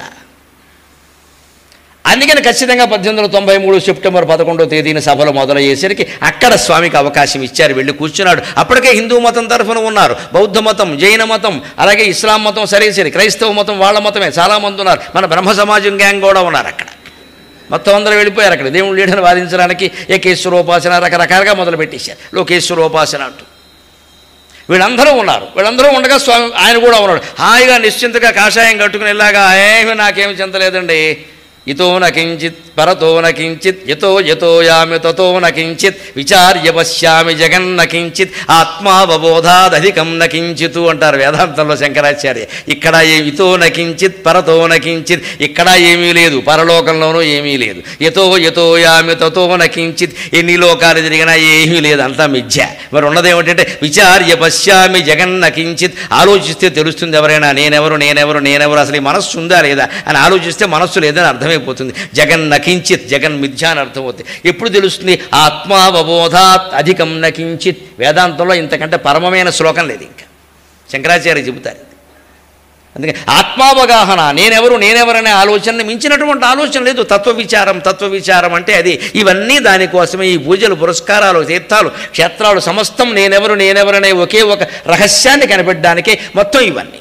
అందుకని ఖచ్చితంగా పద్దెనిమిది వందల తొంభై మూడు సెప్టెంబర్ పదకొండో తేదీన సభలు మొదలయ్యేసరికి అక్కడ స్వామికి అవకాశం ఇచ్చారు వెళ్ళి కూర్చున్నాడు అప్పటికే హిందూ మతం తరఫున ఉన్నారు బౌద్ధ మతం జైన మతం అలాగే ఇస్లాం మతం సరే సరే క్రైస్తవ మతం వాళ్ళ మతమే చాలామంది ఉన్నారు మన బ్రహ్మ సమాజం గ్యాంగ్ కూడా ఉన్నారు అక్కడ మొత్తం అందరూ వెళ్ళిపోయారు అక్కడ దేవుడు లేడని వాదించడానికి ఏకేశ్వరోపాసన రకరకాలుగా మొదలు పెట్టేశారు లోకేశ్వరోపాసన అంటూ వీళ్ళందరూ ఉన్నారు వీళ్ళందరూ ఉండగా స్వామి ఆయన కూడా ఉన్నాడు హాయిగా నిశ్చింతగా కాషాయం కట్టుకుని ఇలాగా ఏమి నాకేమి చింతలేదండి ఇతో నకించిత్ పరతో నకించిత్ యతో యతో యామి తతో నకించిత్ విచార్య పశ్యామి జగన్న కించిత్ ఆత్మావబోధాదధికం నకించితు అంటారు వేదాంతంలో శంకరాచార్య ఇక్కడ ఏ ఇతో నకించిత్ పరతో నకించిత్ ఇక్కడ ఏమీ లేదు పరలోకంలోనూ ఏమీ లేదు యతో యతో యామి తతో నకించిత్ ఎన్ని లోకాలు తిరిగినా ఏమీ లేదు అంతా మిథ్య మరి ఉన్నది ఏమిటంటే విచార్య పశ్యామి జగన్న కించిత్ ఆలోచిస్తే తెలుస్తుంది ఎవరైనా నేనెవరు నేనెవరు నేనెవరు అసలు ఈ మనస్సు ఉందా లేదా అని ఆలోచిస్తే మనస్సు లేదని అర్థమైపోతుంది జగన్ నకించిత్ జగన్ మిథ్య అని అర్థమవుతుంది ఎప్పుడు తెలుస్తుంది ఆత్మావబోధాత్ అధికం నకించిత్ వేదాంతంలో ఇంతకంటే పరమమైన శ్లోకం లేదు ఇంకా శంకరాచార్య చెబుతారు ఇది. అందుకే ఆత్మావగాహన నేనెవరు నేనెవరనే ఆలోచనని మించినటువంటి ఆలోచన లేదు తత్వ విచారం తత్వ విచారం అంటే అది ఇవన్నీ దానికోసమే ఈ పూజలు పురస్కారాలు తీర్థాలు క్షేత్రాలు సమస్తం నేనెవరు నేనెవరనే ఒకే ఒక రహస్యాన్ని కనిపెట్టడానికే మొత్తం ఇవన్నీ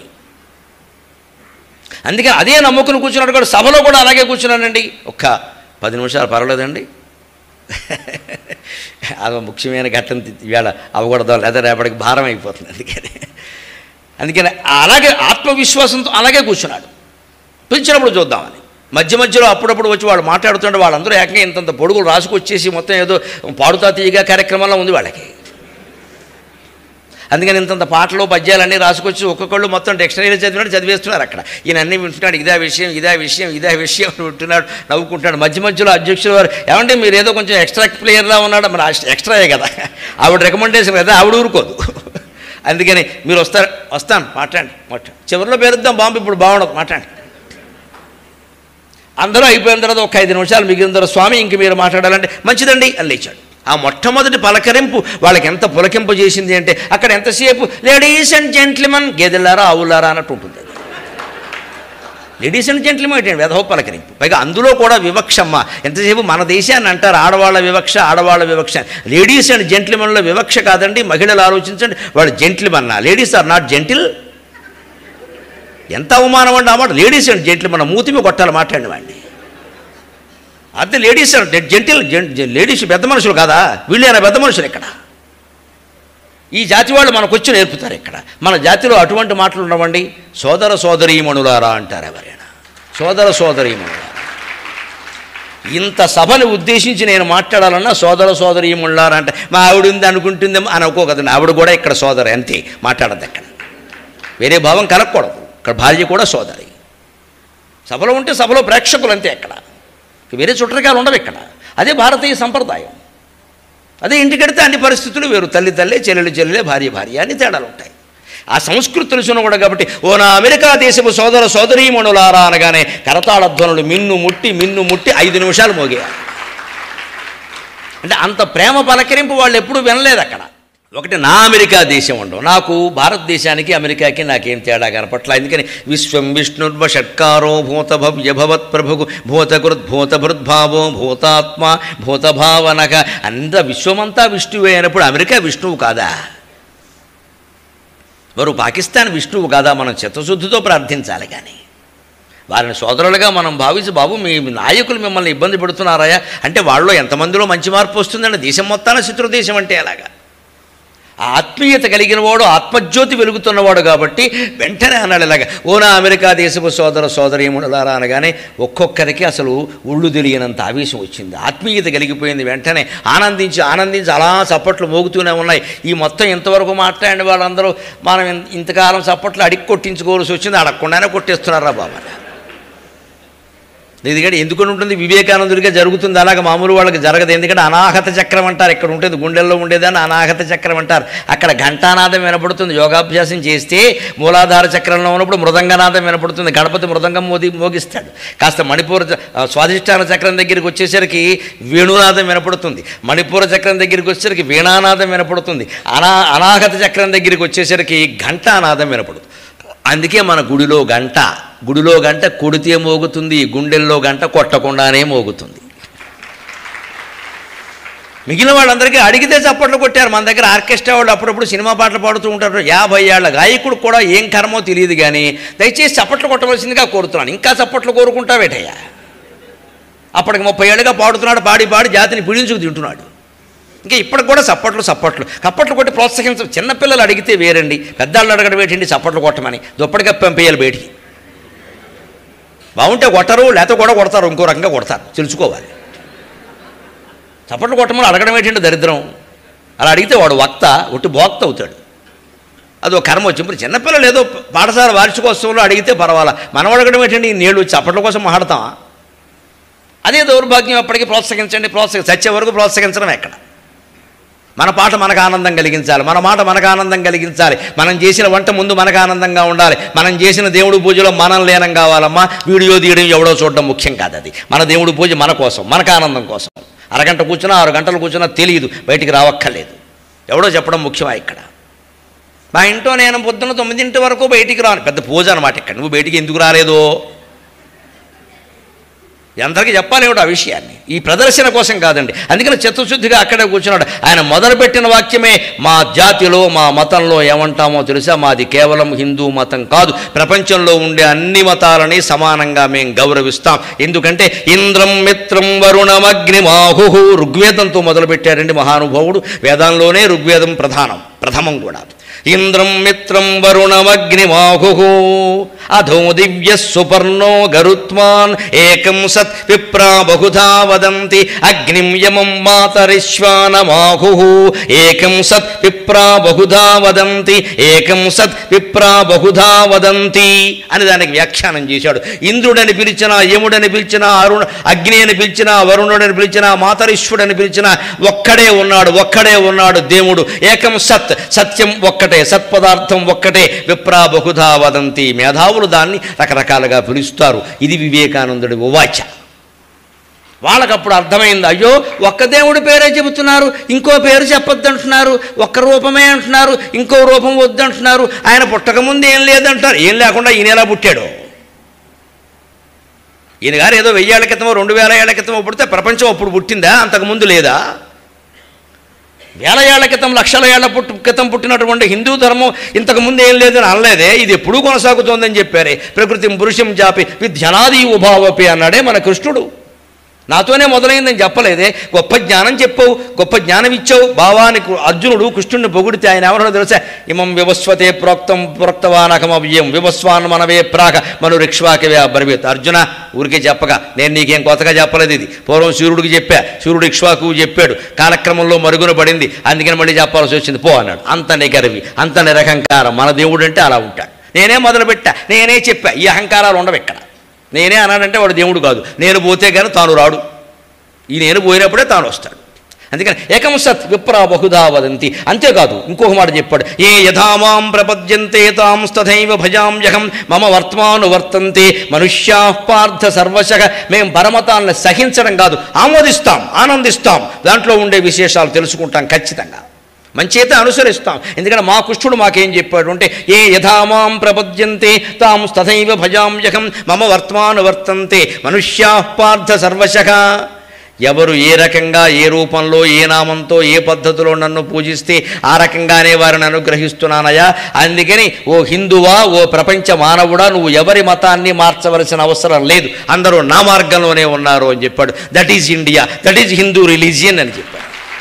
అందుకే అదే నమ్ముకుని కూర్చున్నాడు కూడా సభలో కూడా అలాగే కూర్చున్నానండి ఒక్క పది నిమిషాలు పర్వాలేదండి అది ముఖ్యమైన ఘట్టం ఇవాళ అవ్వకూడదు లేదా రేపటికి భారం అయిపోతుంది అందుకని అందుకని అలాగే ఆత్మవిశ్వాసంతో అలాగే కూర్చున్నాడు పిలిచినప్పుడు చూద్దామని మధ్య మధ్యలో అప్పుడప్పుడు వచ్చి వాళ్ళు మాట్లాడుతుంటే వాళ్ళందరూ ఏకంగా ఇంతంత పొడుగులు రాసుకొచ్చేసి మొత్తం ఏదో పాడుతా తీయగా కార్యక్రమంలో ఉంది వాళ్ళకి అందుకని ఇంతంత పాటలు పద్యాలన్నీ రాసుకొచ్చి ఒక్కొక్కళ్ళు మొత్తం డిక్షనరీలో చదివినట్టు చదివేస్తున్నారు అక్కడ ఈయన అన్నీ వింటున్నాడు ఇదే విషయం ఇదే విషయం ఇదే విషయం అని వింటున్నాడు నవ్వుకుంటున్నాడు మధ్య మధ్యలో అధ్యక్షులు వారు ఏమంటే మీరు ఏదో కొంచెం ఎక్స్ట్రా ప్లేయర్లా ఉన్నాడు మరి ఎక్స్ట్రాయే కదా ఆవిడ రికమెండేషన్ కదా ఆవిడ ఊరుకోదు అందుకని మీరు వస్తారు వస్తాను మాట్లాడండి మాట్లాడు చివరిలో పేరుద్దాం బాంబు ఇప్పుడు బాగుండదు మాట్లాడండి అందరూ అయిపోయిన తర్వాత ఒక ఐదు నిమిషాలు మిగిలిన తర్వాత స్వామి ఇంక మీరు మాట్లాడాలంటే మంచిదండి అని లేచాడు ఆ మొట్టమొదటి పలకరింపు వాళ్ళకి ఎంత పులకింపు చేసింది అంటే అక్కడ ఎంతసేపు లేడీస్ అండ్ జెంట్లిమన్ గేదెలారా ఆవులారా అన్నట్టు ఉంటుంది అది. లేడీస్ అండ్ జెంట్లిమన్ ఏంటండి వెధవ పలకరింపు పైగా అందులో కూడా వివక్షమ్మ ఎంతసేపు మన దేశాన్ని అంటారు ఆడవాళ్ళ వివక్ష ఆడవాళ్ళ వివక్ష లేడీస్ అండ్ జెంట్లిమన్ల వివక్ష కాదండి మహిళలు ఆలోచించండి వాళ్ళు జెంట్లిమన్నా లేడీస్ ఆర్ నాట్ జెంటిల్ ఎంత అవమానం అండి ఆ మాట లేడీస్ అండ్ జెంట్లిమన్ మూతిమి కొట్టాలి మాట్లాడిన వాడిని అదే లేడీస్ జెంటిల్ లేడీస్ పెద్ద మనుషులు కాదా వీళ్ళేనా పెద్ద మనుషులు ఇక్కడ ఈ జాతి వాళ్ళు మనకు వచ్చి నేర్పుతారు ఇక్కడ మన జాతిలో అటువంటి మాటలు ఉండవండి సోదర సోదరీమణులారా అంటారు ఎవరైనా సోదర సోదరీమణులారా ఇంత సభను ఉద్దేశించి నేను మాట్లాడాలన్నా సోదర సోదరీమణులారా అంటే మా ఆవిడ ఉంది అనుకుంటుందేమో అని అనుకోకదండి ఆవిడ కూడా ఇక్కడ సోదరి అంతే మాట్లాడద్దు అక్కడ వేరే భావం కలగకూడదు ఇక్కడ భార్య కూడా సోదరి సభలో ఉంటే సభలో ప్రేక్షకులు అంతే అక్కడ వేరే చుట్టరికాలు ఉండవు ఇక్కడ అదే భారతీయ సంప్రదాయం అదే ఇంటికెడితే అన్ని పరిస్థితులు వేరు తల్లి తల్లి చెల్లెలు చెల్లెలే భార్య భార్య అన్ని తేడాలు ఉంటాయి ఆ సంస్కృతి తెలుసున్న కూడా కాబట్టి ఓ నా అమెరికా దేశపు సోదర సోదరీమణులారా అనగానే కరతాళ ధ్వనులు మిన్ను ముట్టి మిన్ను ముట్టి ఐదు నిమిషాలు మోగేయాలి అంటే అంత ప్రేమ పలకరింపు వాళ్ళు ఎప్పుడు వినలేదు అక్కడ ఒకటి నా అమెరికా దేశం ఉండవు నాకు భారతదేశానికి అమెరికాకి నాకేం తేడా కనపట్ల ఎందుకని విశ్వం విష్ణుర్వ షట్కారో భూత భవ్య భవత్ ప్రభుకు భూతకృత్ భూతభృద్భావో భూతాత్మ భూతభావనక అంత విశ్వమంతా విష్ణువే అయినప్పుడు అమెరికా విష్ణువు కాదా వారు పాకిస్తాన్ విష్ణువు కాదా మనం చిత్తశుద్ధితో ప్రార్థించాలి కానీ వారిని సోదరులుగా మనం భావించి బాబు మీ నాయకులు మిమ్మల్ని ఇబ్బంది పెడుతున్నారాయా అంటే వాళ్ళలో ఎంతమందిలో మంచి మార్పు వస్తుందండి దేశం మొత్తాన శత్రు దేశం అంటే ఎలాగా ఆ ఆత్మీయత కలిగిన వాడు ఆత్మజ్యోతి వెలుగుతున్నవాడు కాబట్టి వెంటనే అన్నాడు ఇలాగా ఓ నా అమెరికా దేశపు సోదర సోదరీముడులారా అనగానే ఒక్కొక్కరికి అసలు ఒళ్ళు తెలియనంత ఆవేశం వచ్చింది ఆత్మీయత కలిగిపోయింది వెంటనే ఆనందించి ఆనందించి అలా చప్పట్లు మోగుతూనే ఉన్నాయి ఈ మొత్తం ఇంతవరకు మాట్లాడిన వాళ్ళందరూ మనం ఇన్- ఇంతకాలం చప్పట్లు అడిగి కొట్టించుకోవాల్సి వచ్చింది అడగకుండానే కొట్టేస్తున్నారా బాబా ఎందుకంటే ఎందుకని ఉంటుంది వివేకానందుడిగా జరుగుతుంది అలాగ మామూలు వాళ్ళకి జరగదు ఎందుకంటే అనాహత చక్రం అంటారు ఇక్కడ ఉంటుంది గుండెల్లో ఉండేదాన్ని అనాహత చక్రం అంటారు అక్కడ ఘంటానాదం వినపడుతుంది యోగాభ్యాసం చేస్తే మూలాధార చక్రంలో ఉన్నప్పుడు మృదంగనాదం వినపడుతుంది గణపతి మృదంగం మోది మోగిస్తాడు కాస్త మణిపూర్ చ- ఆ, స్వాధిష్టాన చక్రం దగ్గరికి వచ్చేసరికి వేణునాదం వినపడుతుంది మణిపూర చక్రం దగ్గరికి వచ్చేసరికి వీణానాదం వినపడుతుంది అనా అనాహత చక్రం దగ్గరికి వచ్చేసరికి ఘంటానాదం వినపడుతుంది అందుకే మన గుడిలో గంట గుడిలో గంట కొడితే మోగుతుంది గుండెల్లో గంట కొట్టకుండానే మోగుతుంది మిగిలిన వాళ్ళందరికీ అడిగితే చప్పట్లు కొట్టారు మన దగ్గర ఆర్కెస్ట్రా వాళ్ళు అప్పుడప్పుడు సినిమా పాటలు పాడుతూ ఉంటారు యాభై ఏళ్ళ గాయకుడు కూడా ఏం కర్మో తెలియదు కానీ దయచేసి చప్పట్లు కొట్టవలసిందిగా కోరుతున్నాను ఇంకా చప్పట్లు కోరుకుంటావేటయ్యా అప్పటికి ముప్పై ఏళ్ళుగా పాడుతున్నాడు పాడి పాడి జాతిని పీడించుకు తింటున్నాడు ఇంకా ఇప్పటికి కూడా చప్పట్లు చప్పట్లు కప్పట్లు కొట్టి ప్రోత్సహించ చిన్నపిల్లలు అడిగితే వేరండి పెద్దవాళ్ళు అడగడం ఏంటండి చప్పట్లు కొట్టమని దుప్పటిగా పంపేయాలి బయటికి బాగుంటే కొట్టరు లేకపోతే కూడా కొడతారు ఇంకో రకంగా కొడతారు తెలుసుకోవాలి చప్పట్లు కొట్టమని అడగడం ఏంటంటే దరిద్రం అలా అడిగితే వాడు వక్త ఒట్టి భోక్త అవుతాడు అదో కర్మ వచ్చి ఇప్పుడు చిన్నపిల్లలు ఏదో పాఠశాల వార్షికోత్సవంలో అడిగితే పర్వాలా మనం అడగడం ఏంటండి ఈ నీళ్ళు చప్పట్ల కోసం మాట్లాడతామా అదే దౌర్భాగ్యం అప్పటికి ప్రోత్సహించండి ప్రోత్సహి చచ్చే వరకు ప్రోత్సహించడం ఎక్కడ మన పాట మనకు ఆనందం కలిగించాలి మన మాట మనకు ఆనందం కలిగించాలి మనం చేసిన వంట ముందు మనకు ఆనందంగా ఉండాలి మనం చేసిన దేవుడి పూజలో మనం లీనం కావాలమ్మా వీడియో తీయడం ఎవడో చూడడం ముఖ్యం కాదు అది మన దేవుడి పూజ మన కోసం మనకు ఆనందం కోసం అరగంట కూర్చున్నా ఆరు గంటలు కూర్చున్నా తెలియదు బయటికి రావక్కర్లేదు ఎవడో చెప్పడం ముఖ్యమా ఇక్కడ మా ఇంట్లో నేను పొద్దున్న తొమ్మిదింటి వరకు బయటికి రాను పెద్ద పూజ అనమాట ఇక్కడ నువ్వు బయటికి ఎందుకు రాలేదో అందరికీ చెప్పాలి ఏమిటి ఆ విషయాన్ని ఈ ప్రదర్శన కోసం కాదండి అందుకని చిత్తశుద్ధిగా అక్కడే కూర్చున్నాడు ఆయన మొదలుపెట్టిన వాక్యమే మా జాతిలో మా మతంలో ఏమంటామో తెలుసా మాది కేవలం హిందూ మతం కాదు ప్రపంచంలో ఉండే అన్ని మతాలని సమానంగా మేము గౌరవిస్తాం ఎందుకంటే ఇంద్రం మిత్రం వరుణమగ్నిమాహు ఋగ్వేదంతో మొదలుపెట్టారండి మహానుభావుడు వేదంలోనే ఋగ్వేదం ప్రధానం ప్రథమం కూడా ఇంద్రం మిత్రం వరుణమగ్నిమాహు అధో దివ్య సుపర్ణో గరుత్మాన్ ఏకం సత్ విప్రా బహుధా వదంతి అగ్నిం యమం మాతరిశ్వానమాహు ఏకం సత్ విప్రా బహుధా వదంతి ఏకం సత్ విప్రా బహుధా వదంతి అని దానికి వ్యాఖ్యానం చేశాడు ఇంద్రుడని పిలిచిన యముడని పిలిచిన అరుణ అగ్ని అని పిలిచిన వరుణుడని పిలిచిన మాతరిశ్వడని పిలిచిన ఒక్కడే ఉన్నాడు ఒక్కడే ఉన్నాడు దేవుడు ఏకం సత్ సత్యం ఒక్కటే సత్పదార్థం ఒక్కటే విప్రా బహుధా వదంతి మేధావులు దాన్ని రకరకాలుగా పిలుస్తారు ఇది వివేకానందుడి ఉవాచ వాళ్ళకప్పుడు అర్థమైంది అయ్యో ఒక్క దేవుడి పేరే చెబుతున్నారు ఇంకో పేరు చెప్పొద్దంటున్నారు ఒక్క రూపమే అంటున్నారు ఇంకో రూపం వద్దంటున్నారు ఆయన పుట్టకముందు ఏం లేదంటారు ఏం లేకుండా ఈయన ఎలా పుట్టాడు ఈయన గారు ఏదో వెయ్యేళ్ల క్రితమో రెండు వేల ఏళ్ల క్రితమో పుడితే ప్రపంచం అప్పుడు పుట్టిందా అంతకుముందు లేదా వేల ఏళ్ల క్రితం లక్షల ఏళ్ల పుట్టు క్రితం పుట్టినటువంటి హిందూ ధర్మం ఇంతకు ముందు ఏం లేదని అనలేదే ఇది ఎప్పుడూ కొనసాగుతోందని చెప్పారే ప్రకృతి పురుషం జాపి విధ్యనాది ఉభావపి అన్నాడే మన కృష్ణుడు నాతోనే మొదలైందని చెప్పలేదే గొప్ప జ్ఞానం చెప్పావు గొప్ప జ్ఞానం ఇచ్చావు భావానికి అర్జునుడు కృష్ణుడిని పొగిడితే ఆయన ఎవరో తెలుసా ఇమం వివస్వతే ప్రోక్తం ప్రోక్తవానకమవ్యం వివస్వాన్ మనవే ప్రాక మను రిక్ష్వాకవే అబ్రవీత్ అర్జున ఊరికే చెప్పగా నేను నీకేం కొత్తగా చెప్పలేదు ఇది పూర్వం సూర్యుడికి చెప్పా సూర్యుడు ఇక్ష్వాకు చెప్పాడు కాలక్రమంలో మరుగున పడింది అందుకని మళ్ళీ చెప్పాల్సి వచ్చింది పో అన్నాడు అంత నిగర్వి అంత నిరహంకారం మన దేవుడు అంటే అలా ఉంటాడు నేనే మొదలుపెట్టా నేనే చెప్పా ఈ అహంకారాలు ఉండవు ఇక్కడ నేనే అన్నాడంటే వాడు దేవుడు కాదు నేను పోతే కానీ తాను రాడు ఈ నేను పోయినప్పుడే తాను వస్తాడు అందుకని ఏకం సత్ విప్రా బహుధా వదంతి అంతేకాదు ఇంకొక మాట చెప్పాడు ఏ యథామాం ప్రపద్యంతే తాం తథైవ భజామ్యహం మమ వర్తమాను వర్తంతే మనుష్యా పార్థ సర్వశ మేము పరమతాలను సహించడం కాదు ఆమోదిస్తాం ఆనందిస్తాం దాంట్లో ఉండే విశేషాలు తెలుసుకుంటాం ఖచ్చితంగా మంచి అయితే అనుసరిస్తాం ఎందుకంటే మా కృష్ణుడు మాకేం చెప్పాడు అంటే ఏ యథామాం ప్రపద్యంతే తాం తథైవ భజామ్యహం మమ వర్తమాను వర్తంతే మనుష్యా పార్థ సర్వశః ఎవరు ఏ రకంగా ఏ రూపంలో ఏ నామంతో ఏ పద్ధతిలో నన్ను పూజిస్తే ఆ రకంగానే వారిని అనుగ్రహిస్తున్నానయా అందుకని ఓ హిందువా ఓ ప్రపంచ మానవుడా నువ్వు ఎవరి మతాన్ని మార్చవలసిన అవసరం లేదు అందరూ నా మార్గంలోనే ఉన్నారు అని చెప్పాడు that is India that is Hindu religion అని చెప్పాడు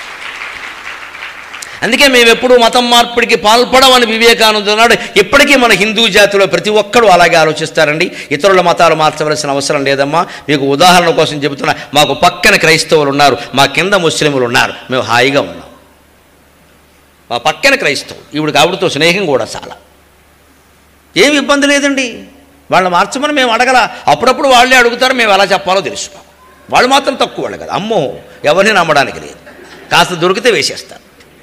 అందుకే మేము ఎప్పుడూ మతం మార్పిడికి పాల్పడమని వివేకానంద అన్నాడు ఇప్పటికీ మన హిందూ జాతిలో ప్రతి ఒక్కరూ అలాగే ఆలోచిస్తారండి ఇతరుల మతాలు మార్చవలసిన అవసరం లేదమ్మా మీకు ఉదాహరణ కోసం చెబుతున్నా మాకు పక్కన క్రైస్తవులు ఉన్నారు మా కింద ముస్లింలు ఉన్నారు మేము హాయిగా ఉన్నాం మా పక్కన క్రైస్తవులు ఈవిడికి ఆవిడతో స్నేహం కూడా చాలా ఏమి ఇబ్బంది లేదండి వాళ్ళని మార్చమని మేము అడగల అప్పుడప్పుడు వాళ్ళే అడుగుతారు మేము ఎలా చెప్పాలో తెలుసుకోం వాళ్ళు మాత్రం తక్కువ వాళ్ళు కదా అమ్మో ఎవరిని నమ్మడానికి లేదు కాస్త దొరికితే వేసేస్తారు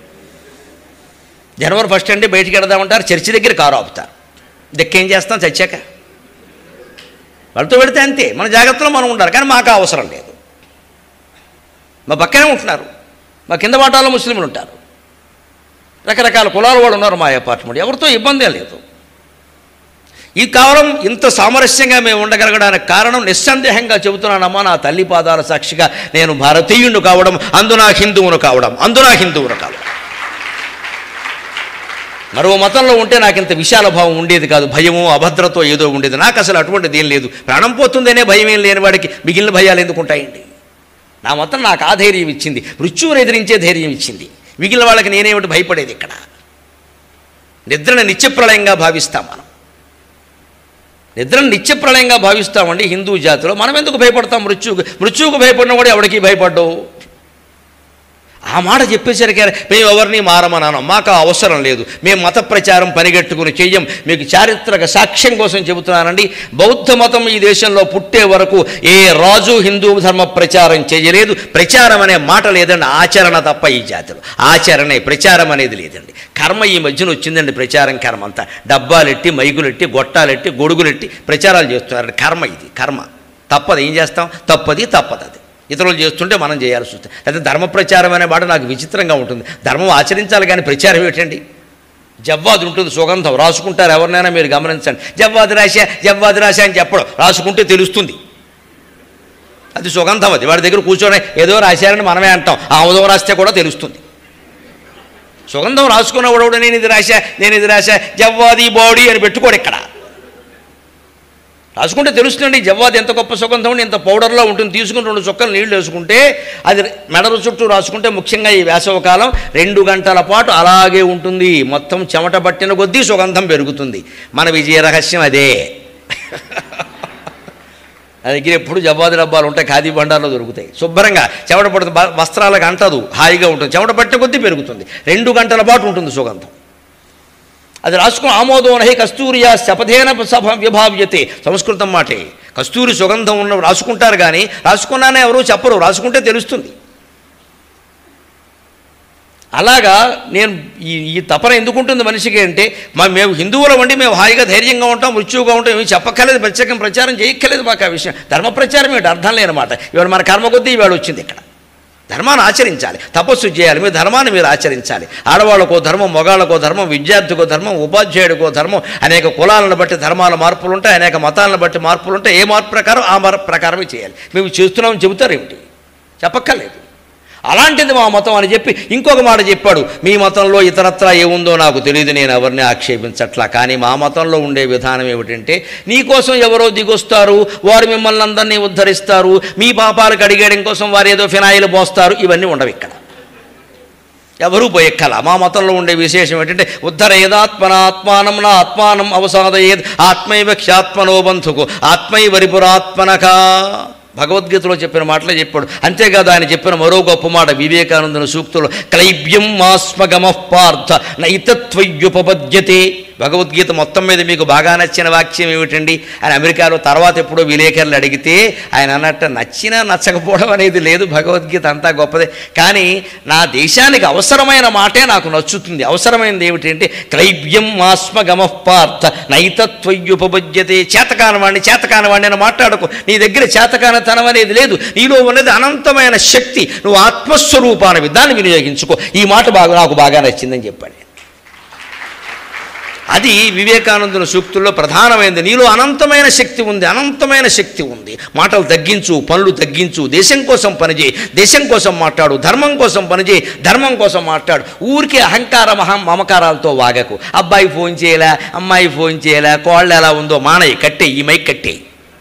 జనవరి ఫస్ట్ అంటే బయటికి వెడదామంటారు చర్చి దగ్గర కారు ఆపుతారు దిక్కేం చేస్తాం చచ్చాక వాళ్ళతో పెడితే అంతే మన జాగ్రత్తలో మనం ఉండాలి కానీ మాకు ఆ అవసరం లేదు మా పక్కనే ఉంటున్నారు మా కింద వాటాలో ముస్లింలు ఉంటారు రకరకాల కులాల వాళ్ళు ఉన్నారు మా అపార్ట్మెంట్ ఎవరితో ఇబ్బంది ఏం లేదు ఈ కాలం ఇంత సామరస్యంగా మేము ఉండగలగడానికి కారణం నిస్సందేహంగా చెబుతున్నానమ్మా నా తల్లి పాదాల సాక్షిగా నేను భారతీయుడు కావడం అందున హిందువును కావడం అందున హిందువును కావడం మరో మతంలో ఉంటే నాకు ఇంత విశాల భావం ఉండేది కాదు భయము అభద్రతో ఏదో ఉండేది నాకు అసలు అటువంటిది ఏం లేదు ప్రాణం పోతుందనే భయం ఏం లేని వాడికి మిగిలిన భయాలు ఎందుకు ఉంటాయండి నా మతం నాకు ఆ ధైర్యం ఇచ్చింది మృత్యువును ఎదిరించే ధైర్యం ఇచ్చింది మిగిలిన వాళ్ళకి నేనేమిటి భయపడేది ఇక్కడ నిద్రను నిత్యప్రళయంగా భావిస్తాం మనం నిద్రను నిత్యప్రళయంగా భావిస్తామండి హిందూ జాతిలో మనం ఎందుకు భయపడతాం మృత్యువుకు మృత్యువుకు భయపడిన కూడా ఎవరికి భయపడ్డావు ఆ మాట చెప్పేసరికి మేము ఎవరిని మారమన్నాను మాకు ఆ అవసరం లేదు మేము మత ప్రచారం పనిగట్టుకుని చెయ్యం మీకు చారిత్రక సాక్ష్యం కోసం చెబుతున్నానండి బౌద్ధ మతం ఈ దేశంలో పుట్టే వరకు ఏ రాజు హిందూ ధర్మ ప్రచారం చేయలేదు ప్రచారం అనే మాట లేదండి ఆచరణ తప్ప ఈ జాతిలో ఆచరణే ప్రచారం అనేది లేదండి కర్మ ఈ మధ్యన వచ్చిందండి ప్రచారం కర్మ అంతా డబ్బాలెట్టి మైకులెట్టి గొట్టాలెట్టి గొడుగులెట్టి ప్రచారాలు చేస్తున్నారు కర్మ ఇది కర్మ తప్పదు ఏం చేస్తాం తప్పది తప్పదు అది ఇతరులు చేస్తుంటే మనం చేయాల్సి వస్తుంది అయితే ధర్మ ప్రచారం అనే మాట నాకు విచిత్రంగా ఉంటుంది ధర్మం ఆచరించాలి కానీ ప్రచారం ఏంటండి జవ్వాది ఉంటుంది సుగంధం రాసుకుంటారు ఎవరినైనా మీరు గమనించండి జవ్వాది రాశా జవ్వాది రాశా అని చెప్పడం రాసుకుంటే తెలుస్తుంది అది సుగంధం అది వాడి దగ్గర కూర్చొని ఏదో రాశారని మనమే అంటాం ఆముదం రాస్తే కూడా తెలుస్తుంది సుగంధం రాసుకున్నవాడు నేను ఇది రాశా నేను ఇది రాశా జవ్వాది బాడీ అని పెట్టుకోడు ఇక్కడ రాసుకుంటే తెలుస్తుందండి జవ్వాది ఎంత గొప్ప సుగంధం ఉండి ఎంత పౌడర్లో ఉంటుంది తీసుకుని రెండు చుక్కలు నీళ్లు వేసుకుంటే అది మెడల చుట్టూ రాసుకుంటే ముఖ్యంగా ఈ వేసవకాలం రెండు గంటల పాటు అలాగే ఉంటుంది మొత్తం చెమట పట్టిన కొద్దీ సుగంధం పెరుగుతుంది మన విజయ రహస్యం అదే నా దగ్గర ఎప్పుడు జవ్వాది డబ్బాలు ఉంటాయి ఖాదీ బండార్లో దొరుకుతాయి శుభ్రంగా చెమట పడుతుంది బ- వస్త్రాలకు అంటదు హాయిగా ఉంటుంది చెమట పట్టిన కొద్దీ పెరుగుతుంది రెండు గంటల పాటు ఉంటుంది సుగంధం అది రాసుకుని ఆమోదం నహి కస్తూరియా శపథేన సభ విభావ్యతే సంస్కృతం మాటే కస్తూరి సుగంధం ఉన్న రాసుకుంటారు కానీ రాసుకున్నానే ఎవరు చెప్పరు రాసుకుంటే తెలుస్తుంది అలాగా నేను ఈ ఈ తపన ఎందుకు ఉంటుంది మనిషికి అంటే మా మేము హిందువులం అండి మేము హాయిగా ధైర్యంగా ఉంటాం మృత్యువుగా ఉంటాం ఏమి చెప్పక్కర్లేదు ప్రత్యేకం ప్రచారం చేయక్కర్లేదు మాకు ఆ విషయం ధర్మ ప్రచారం ఏంటి అర్థం లేనమాట ఇవాళ మన కర్మ కొద్దీ ఇవాళ వచ్చింది ఇక్కడ ధర్మాన్ని ఆచరించాలి తపస్సు చేయాలి మీ ధర్మాన్ని మీరు ఆచరించాలి ఆడవాళ్ళకో ధర్మం మగాళ్ళకో ధర్మం విద్యార్థికో ధర్మం ఉపాధ్యాయుడికో ధర్మం అనేక కులాలను బట్టి ధర్మాల మార్పులు ఉంటాయి అనేక మతాలను బట్టి మార్పులు ఉంటాయి ఏ మార్పు ప్రకారం ఆ మార్పు ప్రకారమే చేయాలి మేము చేస్తున్నామని చెబుతారు ఏమిటి చెప్పక్కర్లేదు అలాంటిది మా మతం అని చెప్పి ఇంకొక మాట చెప్పాడు మీ మతంలో ఇతరత్రా ఏముందో నాకు తెలియదు నేను ఎవరిని ఆక్షేపించట్లా కానీ మా మతంలో ఉండే విధానం ఏమిటంటే నీకోసం ఎవరో దిగొస్తారు వారు మిమ్మల్ని అందరినీ ఉద్ధరిస్తారు మీ పాపాలు కడిగేయడం కోసం వారు ఏదో ఫినాయిల్ పోస్తారు ఇవన్నీ ఉండవు ఇక్కడ ఎవరూ పోయెక్కల మా మతంలో ఉండే విశేషం ఏంటంటే ఉద్ధరేదాత్మనాత్మానం నా ఆత్మానం అవసాదయేద్ ఆత్మైవ క్షాత్మనో బంధుకు ఆత్మైవరిపురాత్మనక భగవద్గీతలో చెప్పిన మాటలే చెప్పాడు అంతేకాదు ఆయన చెప్పిన మరో గొప్ప మాట వివేకానందుని సూక్తులు క్లైబ్యం మాస్మగమ పార్థ నైతత్వయ్యుపపద్యతే భగవద్గీత మొత్తం మీద మీకు బాగా నచ్చిన వాక్యం ఏమిటండి ఆయన అమెరికాలో తర్వాత ఎప్పుడో విలేకరులు అడిగితే ఆయన అన్నట్టు నచ్చినా నచ్చకపోవడం అనేది లేదు భగవద్గీత అంతా గొప్పదే కానీ నా దేశానికి అవసరమైన మాటే నాకు నచ్చుతుంది అవసరమైనది ఏమిటంటే క్లైబ్యం మాస్మగమ పార్థ నైతత్వయ్యుపభజ్యతే చేతకానవాణ్ణి చేతకానవాణ్ణి అని మాట్లాడకు నీ దగ్గర చేతకానతనం అనేది లేదు నీలో ఉన్నది అనంతమైన శక్తి నువ్వు ఆత్మస్వరూపానివి దాన్ని వినియోగించుకో ఈ మాట బాగా నాకు బాగా నచ్చిందని చెప్పాడు అది వివేకానందుని సూక్తుల్లో ప్రధానమైనది నీలో అనంతమైన శక్తి ఉంది అనంతమైన శక్తి ఉంది మాటలు తగ్గించు పనులు తగ్గించు దేశం కోసం పనిచేయి దేశం కోసం మాట్లాడు ధర్మం కోసం పనిచేయి ధర్మం కోసం మాట్లాడు ఊరికే అహంకార మహా మమకారాలతో వాగకు అబ్బాయి ఫోన్ చేయలే అమ్మాయి ఫోన్ చేయలే కోళ్ళు ఎలా ఉందో మానయ్య కట్టే ఈ మైక్ కట్టే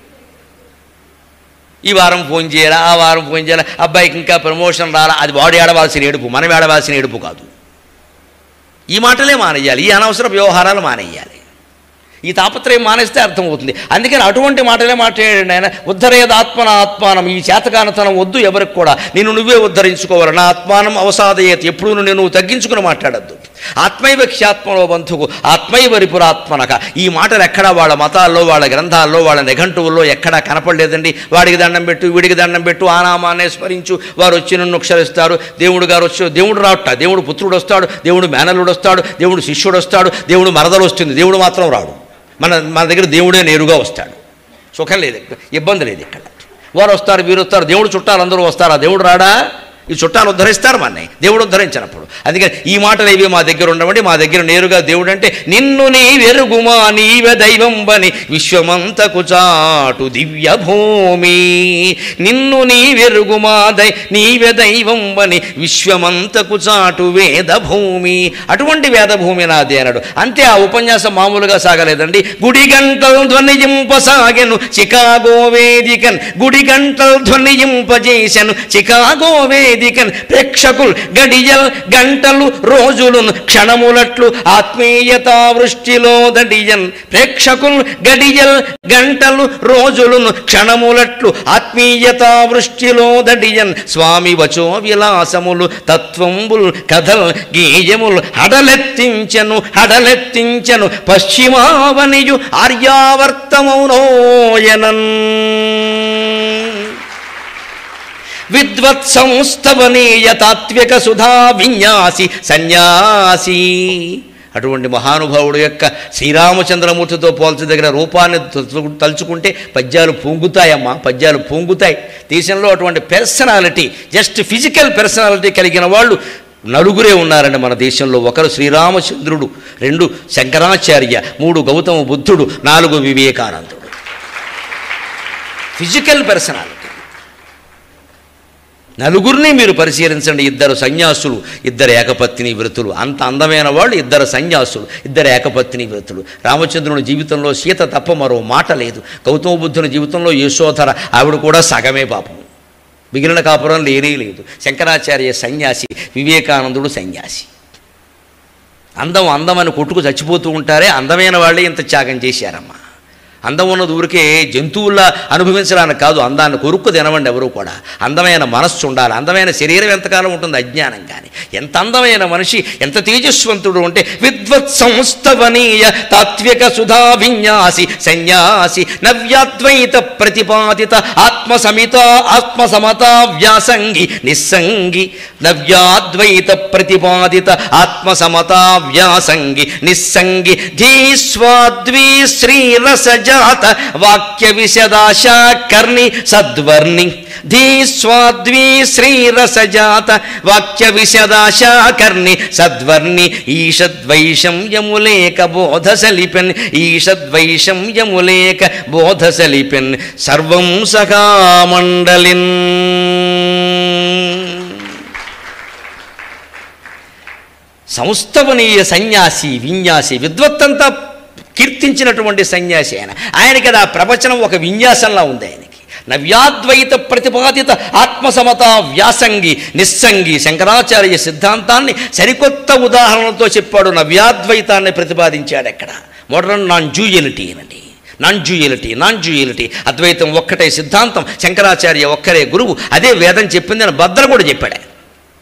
ఈ వారం ఫోన్ చేయాలా ఆ వారం ఫోన్ చేయాలా అబ్బాయికి ఇంకా ప్రమోషన్ రాలా అది వాడు ఏడవాల్సిన ఏడుపు మనం ఏడవాల్సిన ఏడుపు కాదు ఈ మాటలే మానేయాలి ఈ అనవసర వ్యవహారాలు మానేయాలి ఈ తాపత్రయం మానేస్తే అర్థమవుతుంది అందుకని అటువంటి మాటలే మాట్లాడండి ఆయన ఉద్ధరేద ఆత్మన ఆత్మానం ఈ చేతకానతనం వద్దు ఎవరికి కూడా నేను నువ్వే ఉద్ధరించుకోవాలి నా ఆత్మానం అవసాదయ్యేది ఎప్పుడు నేను నువ్వు తగ్గించుకుని మాట్లాడద్దు ఆత్మైవ క్షాత్మలో బంధువు ఆత్మైవ రిపురాత్మనక ఈ మాటలు ఎక్కడా వాళ్ళ మతాల్లో వాళ్ళ గ్రంథాల్లో వాళ్ళ నిఘంటువుల్లో ఎక్కడా కనపడలేదండి వాడికి దండం పెట్టు వీడికి దండం పెట్టు ఆ నామాన్నే స్మరించు వారు వచ్చి నన్ను అక్షరిస్తారు దేవుడు గారు వచ్చి దేవుడు రావట దేవుడు పుత్రుడు వస్తాడు దేవుడు మేనల్లుడు వస్తాడు దేవుడు శిష్యుడు వస్తాడు దేవుడు మరదలు వస్తుంది దేవుడు మాత్రం రాడు మన మన దగ్గర దేవుడే నేరుగా వస్తాడు సుఖం లేదు ఇక్కడ ఇబ్బంది లేదు ఇక్కడ వారు వస్తారు వీరు వస్తారు దేవుడు చుట్టాలు అందరూ వస్తారా దేవుడు రాడా ఈ చుట్టాలు ఉద్ధరిస్తారు మన్ని దేవుడు ఉద్ధరించినప్పుడు అందుకని ఈ మాటలు ఇవి మా దగ్గర ఉండవండి మా దగ్గర నేరుగా దేవుడు అంటే నిన్ను నీ వెరుగుమా నీవే దైవం బని విశ్వమంతకు చాటు దివ్య భూమి నిన్ను నీ వెరుగుమా దై నీవే దైవం బని విశ్వమంతకు చాటు వేద భూమి అటువంటి వేద భూమి నాది అన్నాడు అంతే ఆ ఉపన్యాసం మామూలుగా సాగలేదండి గుడి గంటలు ధ్వనింపసాగెను చికాగో వేదికన్ గుడి గంటలు ధ్వనింపజేసెను చికాగో వేదికన్ ప్రేక్షకులు గడియల్ గంటలు రోజులను క్షణములట్లు ఆత్మీయతా వృష్టిలో దడియన్ ప్రేక్షకులు గడియల్ గంటలు రోజులను క్షణములట్లు ఆత్మీయతా వృష్టిలో దడియన్ స్వామి వచో విలాసములు తత్వంబుల్ కథల్ గేయములు హడలెత్తించెను హడలెత్తించెను పశ్చిమావనియు ఆర్యావర్తమౌనోయనన్ విద్వత్ సంస్థవనీయ తాత్విక సుధా విన్యాసి సన్యాసి అటువంటి మహానుభావుడు యొక్క శ్రీరామచంద్రమూర్తితో పోల్చదగిన రూపాన్ని తలుచు- తలుచుకుంటే పద్యాలు పొంగుతాయమ్మా పద్యాలు పొంగుతాయి దేశంలో అటువంటి పర్సనాలిటీ జస్ట్ ఫిజికల్ పర్సనాలిటీ కలిగిన వాళ్ళు నలుగురే ఉన్నారండి మన దేశంలో ఒకరు శ్రీరామచంద్రుడు రెండు శంకరాచార్య మూడు గౌతమ బుద్ధుడు నాలుగు వివేకానందుడు ఫిజికల్ పర్సనాలిటీ నలుగురిని మీరు పరిశీలించండి ఇద్దరు సన్యాసులు ఇద్దరు ఏకపత్ని వ్రతులు అంత అందమైన వాళ్ళు ఇద్దరు సన్యాసులు ఇద్దరు ఏకపత్ని వ్రతులు రామచంద్రుని జీవితంలో సీత తప్ప మరో మాట లేదు గౌతమ బుద్ధుని జీవితంలో యశోధర ఆవిడ కూడా సగమే పాపం మిగిలిన కాపురం లేనే లేదు శంకరాచార్య సన్యాసి వివేకానందుడు సన్యాసి అందం అందం అని కొట్టుకు చచ్చిపోతూ ఉంటారే అందమైన వాళ్ళే ఇంత త్యాగం చేశారమ్మా అందం ఉన్నది ఊరికే జంతువుల్లా అనుభవించడానికి కాదు అందాన్ని కొరుక్కు తినవండి ఎవరు కూడా అందమైన మనస్సు ఉండాలి అందమైన శరీరం ఎంతకాలం ఉంటుంది అజ్ఞానం కానీ ఎంత అందమైన మనిషి ఎంత తేజస్వంతుడు అంటే విద్వత్ సంస్థవనీయ తాత్విక సుధా విన్యాసి సన్యాసి నవ్యాద్వైత ప్రతిపాదిత ఆత్మసమిత ఆత్మసమత వ్యాసంగి నిస్సంగి నవ్యాద్వైత ప్రతిపాదిత ఆత్మసమత వ్యాసంగి నిస్సంగి ధీస్వాద్వీ శ్రీరసజాత వాక్య విశదాశా కర్ణి సద్వర్ణి ధీస్వాద్వీ శ్రీరసజాత వాక్య విశదాశా కర్ణి సద్వర్ణి ఈషద్వైషమ్యములేక బోధసలిపెన్ ఈషద్వైషమ్యములేక బోధసలిపెన్ సర్వం సఖామండలిన్ సంస్థవనీయ సన్యాసి విన్యాసి విద్వత్తంతా కీర్తించినటువంటి సన్యాసి ఆయన ఆయనకి అది ఆ ప్రవచనం ఒక విన్యాసంలా ఉంది ఆయనకి నవ్యాద్వైత ప్రతిపాదిత ఆత్మసమత వ్యాసంగి నిస్సంగి శంకరాచార్య సిద్ధాంతాన్ని సరికొత్త ఉదాహరణలతో చెప్పాడు నవ్యాద్వైతాన్ని ప్రతిపాదించాడు ఎక్కడ మోడర్న్ నాన్ జూయలిటీ అనండి నాన్ జూయలిటీ నాన్ జూయలిటీ అద్వైతం ఒక్కటే సిద్ధాంతం శంకరాచార్య ఒక్కరే గురువు అదే వేదం చెప్పింది అని భద్ర కూడా చెప్పాడు ఆయన.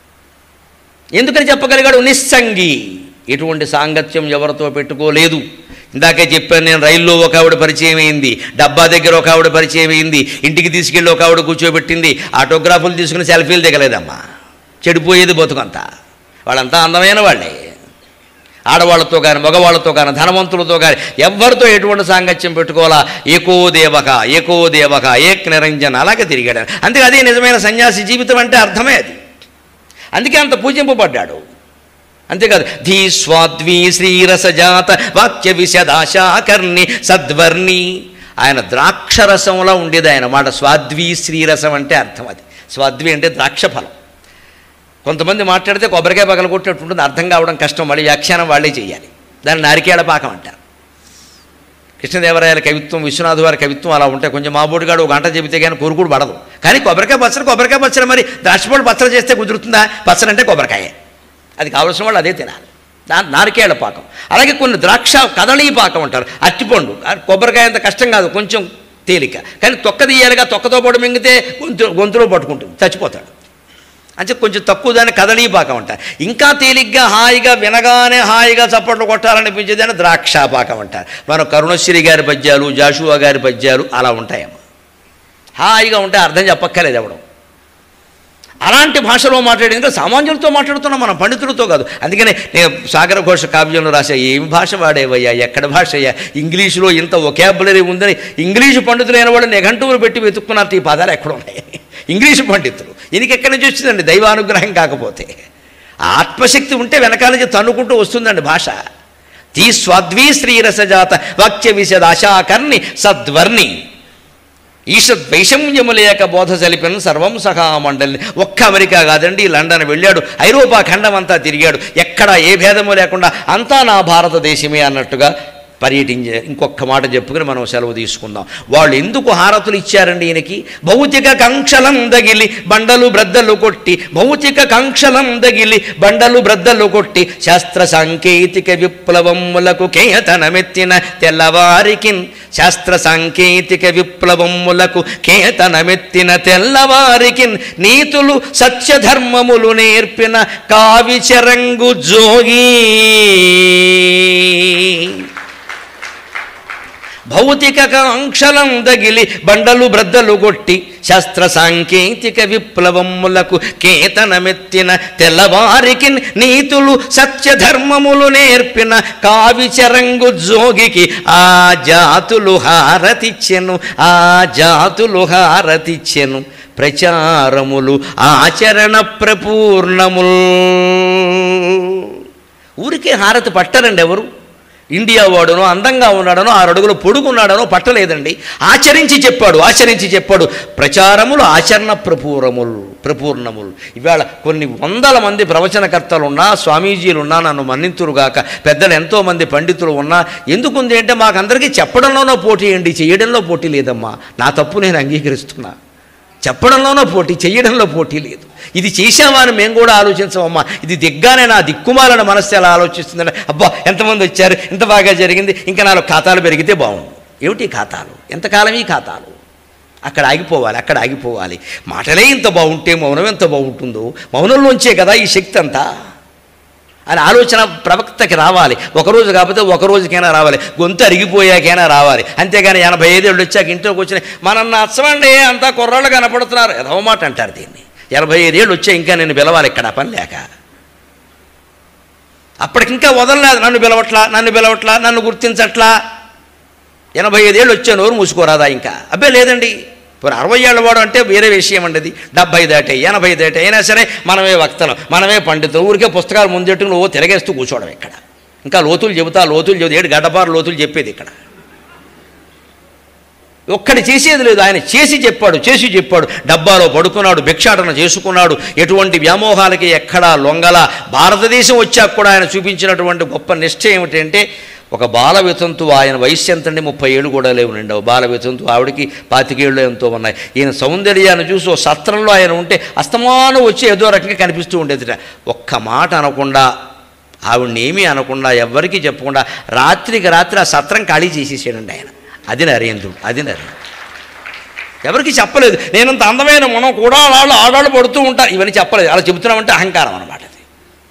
ఎందుకని చెప్పగలిగాడు నిస్సంగి ఎటువంటి సాంగత్యం ఎవరితో పెట్టుకోలేదు ఇందాకే చెప్పాను నేను రైల్లో ఒక ఆవిడ పరిచయం అయింది డబ్బా దగ్గర ఒక ఆవిడ పరిచయం అయింది ఇంటికి తీసుకెళ్ళి ఒక ఆవిడ కూర్చోబెట్టింది ఆటోగ్రాఫ్లు తీసుకుని సెల్ఫీలు దిగలేదమ్మా చెడిపోయేది బతుకంతా వాళ్ళంతా అందమైన వాళ్ళే ఆడవాళ్ళతో కానీ మగవాళ్ళతో కానీ ధనవంతులతో కానీ ఎవరితో ఎటువంటి సాంగత్యం పెట్టుకోవాలా ఏకో దేవక ఏకో దేవక ఏక్ నిరంజన్ అలాగే తిరిగాడు అందుకే అదే నిజమైన సన్యాసి జీవితం అంటే అర్థమే అది అందుకే అంత పూజింపబడ్డాడు అంతేకాదు ధీ స్వాద్వీ శ్రీరసజాత వాక్య విశదాశాకర్ణి సద్వర్ణి ఆయన ద్రాక్షరసంలో ఉండేది ఆయన మాట స్వాద్వీ శ్రీరసం అంటే అర్థం అది స్వాద్వి అంటే ద్రాక్ష ఫలం కొంతమంది మాట్లాడితే కొబ్బరికాయ పగలగొట్టినట్టు ఉంటుంది అర్థం కావడం కష్టం మళ్ళీ వ్యాఖ్యానం వాళ్ళే చేయాలి దాన్ని నారికేళ పాకం అంటారు కృష్ణదేవరాయల కవిత్వం విశ్వనాథ్ వారి కవిత్వం అలా ఉంటాయి కొంచెం మా బోడిగాడు ఒక గంట చెబితే కానీ కొరుకుడు పడదు కానీ కొబ్బరికాయ పచ్చడి కొబ్బరికాయ పచ్చడి మరి ద్రాక్షపళ్ళు పచ్చడి చేస్తే కుదురుతుందా పచ్చడి అంటే కొబ్బరికాయే అది కావలసిన వాళ్ళు అదే తినాలి దా నారికేళ్ల పాకం అలాగే కొన్ని ద్రాక్ష కదళీ పాకం అంటారు అట్టిపండు ఆ కొబ్బరికాయ అంత కష్టం కాదు కొంచెం తేలిక కానీ తొక్క తీయాలిగా తొక్కతో పాటు మింగితే గొంతు గొంతులో పట్టుకుంటుంది చచ్చిపోతాడు అంటే కొంచెం తక్కువ దాన్ని కదలీ పాకం అంటారు ఇంకా తేలిగ్గా హాయిగా వినగానే హాయిగా చప్పట్లు కొట్టాలనిపించేదాన్ని ద్రాక్షాపాకం అంటారు మన కరుణశ్రీ గారి పద్యాలు జాషువా గారి పద్యాలు అలా ఉంటాయమ్మా హాయిగా ఉంటే అర్థం చెప్పక్కర్లేదు ఎవడం అలాంటి భాషలో మాట్లాడేందుకు సామాన్యులతో మాట్లాడుతున్నాం మనం పండితులతో కాదు అందుకనే నేను సాగర ఘోష కావ్యంలో రాసా ఏం భాష వాడేవయ్యా ఎక్కడ భాష అయ్యా ఇంగ్లీషులో ఇంత ఒకాబులరీ ఉందని ఇంగ్లీషు పండితులైన వాళ్ళు నిఘంటువులు పెట్టి వెతుక్కున్నారు ఈ పదాలు ఎక్కడ ఉన్నాయి ఇంగ్లీషు పండితులు ఈయనకి ఎక్కడి నుంచి వచ్చిందండి దైవానుగ్రహం కాకపోతే ఆ ఆత్మశక్తి ఉంటే వెనకాల నుంచి తన్నుకుంటూ వస్తుందండి భాష తీ స్వాద్వీ శ్రీరసజాత వాక్య విశదాశాకర్ణి సద్వర్ణి ఈషద్ వైషమ్యము లేక బోధ సలిపిన సర్వం సహా మండలిని ఒక్క అమెరికా కాదండి లండన్ వెళ్ళాడు ఐరోపా ఖండం అంతా తిరిగాడు ఎక్కడ ఏ భేదము లేకుండా అంతా నా భారతదేశమే అన్నట్టుగా పర్యటించే ఇంకొక మాట చెప్పుకుని మనం సెలవు తీసుకుందాం వాళ్ళు ఎందుకు హారతులు ఇచ్చారండి ఈయనకి భౌతిక కంక్షలం దగిలి బండలు బ్రద్దలు కొట్టి భౌతిక కంక్షలం దగిలి బండలు బ్రద్దలు కొట్టి శాస్త్ర సాంకేతిక విప్లవములకు కేతనమెత్తిన తెల్లవారికి శాస్త్ర సాంకేతిక విప్లవములకు కేతనమెత్తిన తెల్లవారికి నీతులు సత్యధర్మములు నేర్పిన కావిచరంగు జోగి భౌతిక కాంక్షలం దగిలి బండలు బ్రద్దలు కొట్టి శాస్త్ర సాంకేతిక విప్లవములకు కేతనమెత్తిన తెల్లవారికి నీతులు సత్యధర్మములు నేర్పిన కావిచరంగు జోగికి ఆ జాతులు హారతిచ్చెను ఆ జాతులు హారతిచ్చెను ప్రచారములు ఆచరణ ప్రపూర్ణముల్ ఊరికే హారతి పట్టరండి ఎవరు ఇండియా వాడునో అందంగా ఉన్నాడనో ఆరు అడుగులు పొడుగున్నాడనో పట్టలేదండి ఆచరించి చెప్పాడు ఆచరించి చెప్పాడు ప్రచారములు ఆచరణ ప్రపూరములు ప్రపూర్ణములు ఇవాళ కొన్ని వందల మంది ప్రవచనకర్తలు ఉన్నా స్వామీజీలు ఉన్నా నన్ను మన్నింతురుగాక పెద్దలు ఎంతోమంది పండితులు ఉన్నా ఎందుకుంది అంటే మాకందరికీ చెప్పడంలోనో పోటీ అండి చేయడంలో పోటీ లేదమ్మా నా తప్పు నేను అంగీకరిస్తున్నా చెప్పడంలోనో పోటీ చేయడంలో పోటీ లేదు ఇది చేశామా అని మేము కూడా ఆలోచించమమ్మా ఇది దిగ్గానే నా దిక్కుమాలని మనస్సు ఎలా ఆలోచిస్తుందంటే అబ్బా ఎంతమంది వచ్చారు ఎంత బాగా జరిగింది ఇంకా నాలుగు ఖాతాలు పెరిగితే బాగుండు ఏమిటి ఈ ఖాతాలు ఎంతకాలం ఈ ఖాతాలు అక్కడ ఆగిపోవాలి అక్కడ ఆగిపోవాలి మాటలే ఇంత బాగుంటే మౌనం ఎంత బాగుంటుందో మౌనంలోంచే కదా ఈ శక్తి అంతా అని ఆలోచన ప్రవక్తకి రావాలి ఒకరోజు కాకపోతే ఒక రోజుకైనా రావాలి గొంతు అరిగిపోయాకైనా రావాలి అంతేగాని ఎనభై ఐదేళ్ళు వచ్చాక ఇంట్లోకి వచ్చినాయి మనం నచ్చమండి అంతా కుర్రాళ్ళు కనపడుతున్నారు ఏదో మాట అంటారు దీన్ని ఎనభై ఐదేళ్ళు వచ్చాయి ఇంకా నేను పిలవాలి ఇక్కడ పని లేక అప్పటికింకా వదలలేదు నన్ను పిలవట్లా నన్ను పిలవట్లా నన్ను గుర్తించట్లా ఎనభై ఐదేళ్ళు వచ్చే నోరు మూసుకోరాదా ఇంకా అబ్బే లేదండి ఇప్పుడు అరవై ఏళ్ళ వాడు అంటే వేరే విషయం అండి అది డెబ్బై దాటే ఎనభై దాటే అయినా సరే మనమే వక్తలం మనమే పండితులు ఊరికే పుస్తకాలు ముందెట్టుకుని ఓ తిరగేస్తూ కూర్చోవడం ఇక్కడ ఇంకా లోతులు చెబుతా లోతులు చెబుతా ఏడు గడ్డపారు లోతులు చెప్పేది ఇక్కడ ఒక్కడి చేసేది లేదు ఆయన చేసి చెప్పాడు చేసి చెప్పాడు డబ్బాలో పడుకున్నాడు భిక్షాటన చేసుకున్నాడు ఎటువంటి వ్యామోహాలకి ఎక్కడా లొంగల భారతదేశం వచ్చాక కూడా ఆయన చూపించినటువంటి గొప్ప నిష్ట ఏమిటంటే ఒక బాల వితంతు ఆయన వయస్సు ఎంతండి ముప్పై ఏళ్ళు కూడా లేవు నిండవు బాల వితంతు ఆవిడకి పాతికేళ్ళు ఎంతో ఉన్నాయి ఈయన సౌందర్యాన్ని చూసి ఓ సత్రంలో ఆయన ఉంటే అస్తమానం వచ్చి ఏదో రకంగా కనిపిస్తూ ఉండేదిట ఒక్క మాట అనకుండా ఆవిడని ఏమీ అనకుండా ఎవ్వరికీ చెప్పకుండా రాత్రికి రాత్రి ఆ సత్రం ఖాళీ చేసేసాడండి ఆయన అది నరేంద్రుడు అది నరేంద్రుడు ఎవరికి చెప్పలేదు నేనంత అందమైన మనం కూడా వాళ్ళు ఆడాళ్ళు పడుతూ ఉంటారు ఇవన్నీ చెప్పలేదు అలా చెబుతున్నామంటే అహంకారం అనమాట అది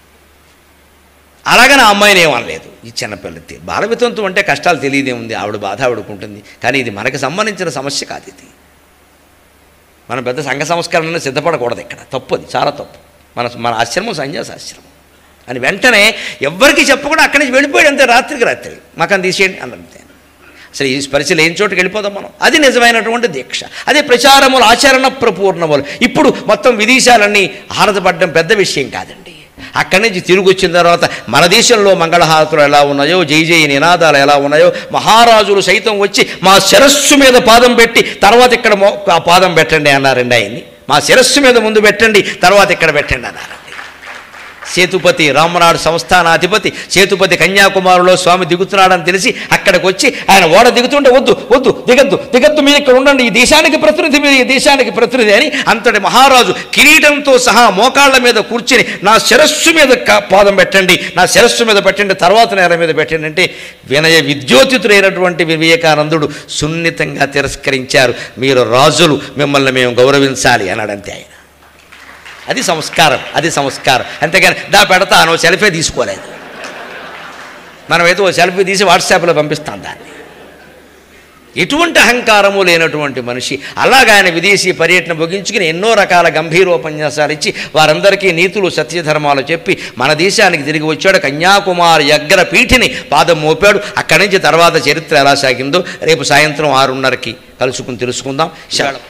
అలాగని ఆ అమ్మాయిని ఏమనలేదు ఈ చిన్నపిల్లతి బాలవితంతు అంటే కష్టాలు తెలియదేముంది ఆవిడ బాధ ఆవిడకుంటుంది కానీ ఇది మనకు సంబంధించిన సమస్య కాదు ఇది మనం పెద్ద సంఘ సంస్కరణను సిద్ధపడకూడదు ఇక్కడ తప్పు అది చాలా తప్పు మన మన ఆశ్రమం సన్యాస ఆశ్రమం అని వెంటనే ఎవ్వరికి చెప్పకుండా అక్కడి నుంచి వెళ్ళిపోయాడు అంతే రాత్రికి రాత్రి మాకని తీసేయండి అన్నంతే అసలు ఈ స్పర్శ లేని చోటుకి వెళ్ళిపోదాం మనం అది నిజమైనటువంటి దీక్ష అదే ప్రచారములు ఆచరణ ప్రపూర్ణములు ఇప్పుడు మొత్తం విదేశాలన్నీ హారతపడడం పెద్ద విషయం కాదండి అక్కడి నుంచి తిరిగి వచ్చిన తర్వాత మన దేశంలో మంగళహారతులు ఎలా ఉన్నాయో జై జై నినాదాలు ఎలా ఉన్నాయో మహారాజులు సైతం వచ్చి మా శిరస్సు మీద పాదం పెట్టి తర్వాత ఇక్కడ మో- ఆ పాదం పెట్టండి అన్నారండి ఆయన్ని మా శిరస్సు మీద ముందు పెట్టండి తర్వాత ఇక్కడ పెట్టండి అన్నారండి సేతుపతి రామనాడు సంస్థానాధిపతి సేతుపతి కన్యాకుమారిలో స్వామి దిగుతున్నాడని తెలిసి అక్కడికి వచ్చి ఆయన ఓడ దిగుతుంటే వద్దు వద్దు దిగద్దు దిగద్దు మీరు ఇక్కడ ఉండండి ఈ దేశానికి ప్రతినిధి మీరు ఈ దేశానికి ప్రతినిధి అని అంతటి మహారాజు కిరీటంతో సహా మోకాళ్ళ మీద కూర్చుని నా శిరస్సు మీద క- పాదం పెట్టండి నా శిరస్సు మీద పెట్టండి తర్వాత నేల మీద పెట్టండి అంటే వినయ విద్యోతితుడైనటువంటి వివేకానందుడు సున్నితంగా తిరస్కరించారు మీరు రాజులు మిమ్మల్ని మేము గౌరవించాలి అన్నాడంతే ఆయన అది సంస్కారం అది సంస్కారం అంతేగాని దా పెడతాను సెల్ఫీ తీసుకోలేదు మనమైతే ఓ సెల్ఫీ తీసి వాట్సాప్లో పంపిస్తాం దాన్ని ఎటువంటి అహంకారము లేనటువంటి మనిషి అలాగా ఆయన విదేశీ పర్యటన ముగించుకుని ఎన్నో రకాల గంభీరోపన్యాసాలు ఇచ్చి వారందరికీ నీతులు సత్యధర్మాలు చెప్పి మన దేశానికి తిరిగి వచ్చాడు కన్యాకుమారి అగ్ర పీఠిని పాదం మోపాడు అక్కడి నుంచి తర్వాత చరిత్ర ఎలా సాగిందో రేపు సాయంత్రం ఆరున్నరకి కలుసుకుని తెలుసుకుందాం శా-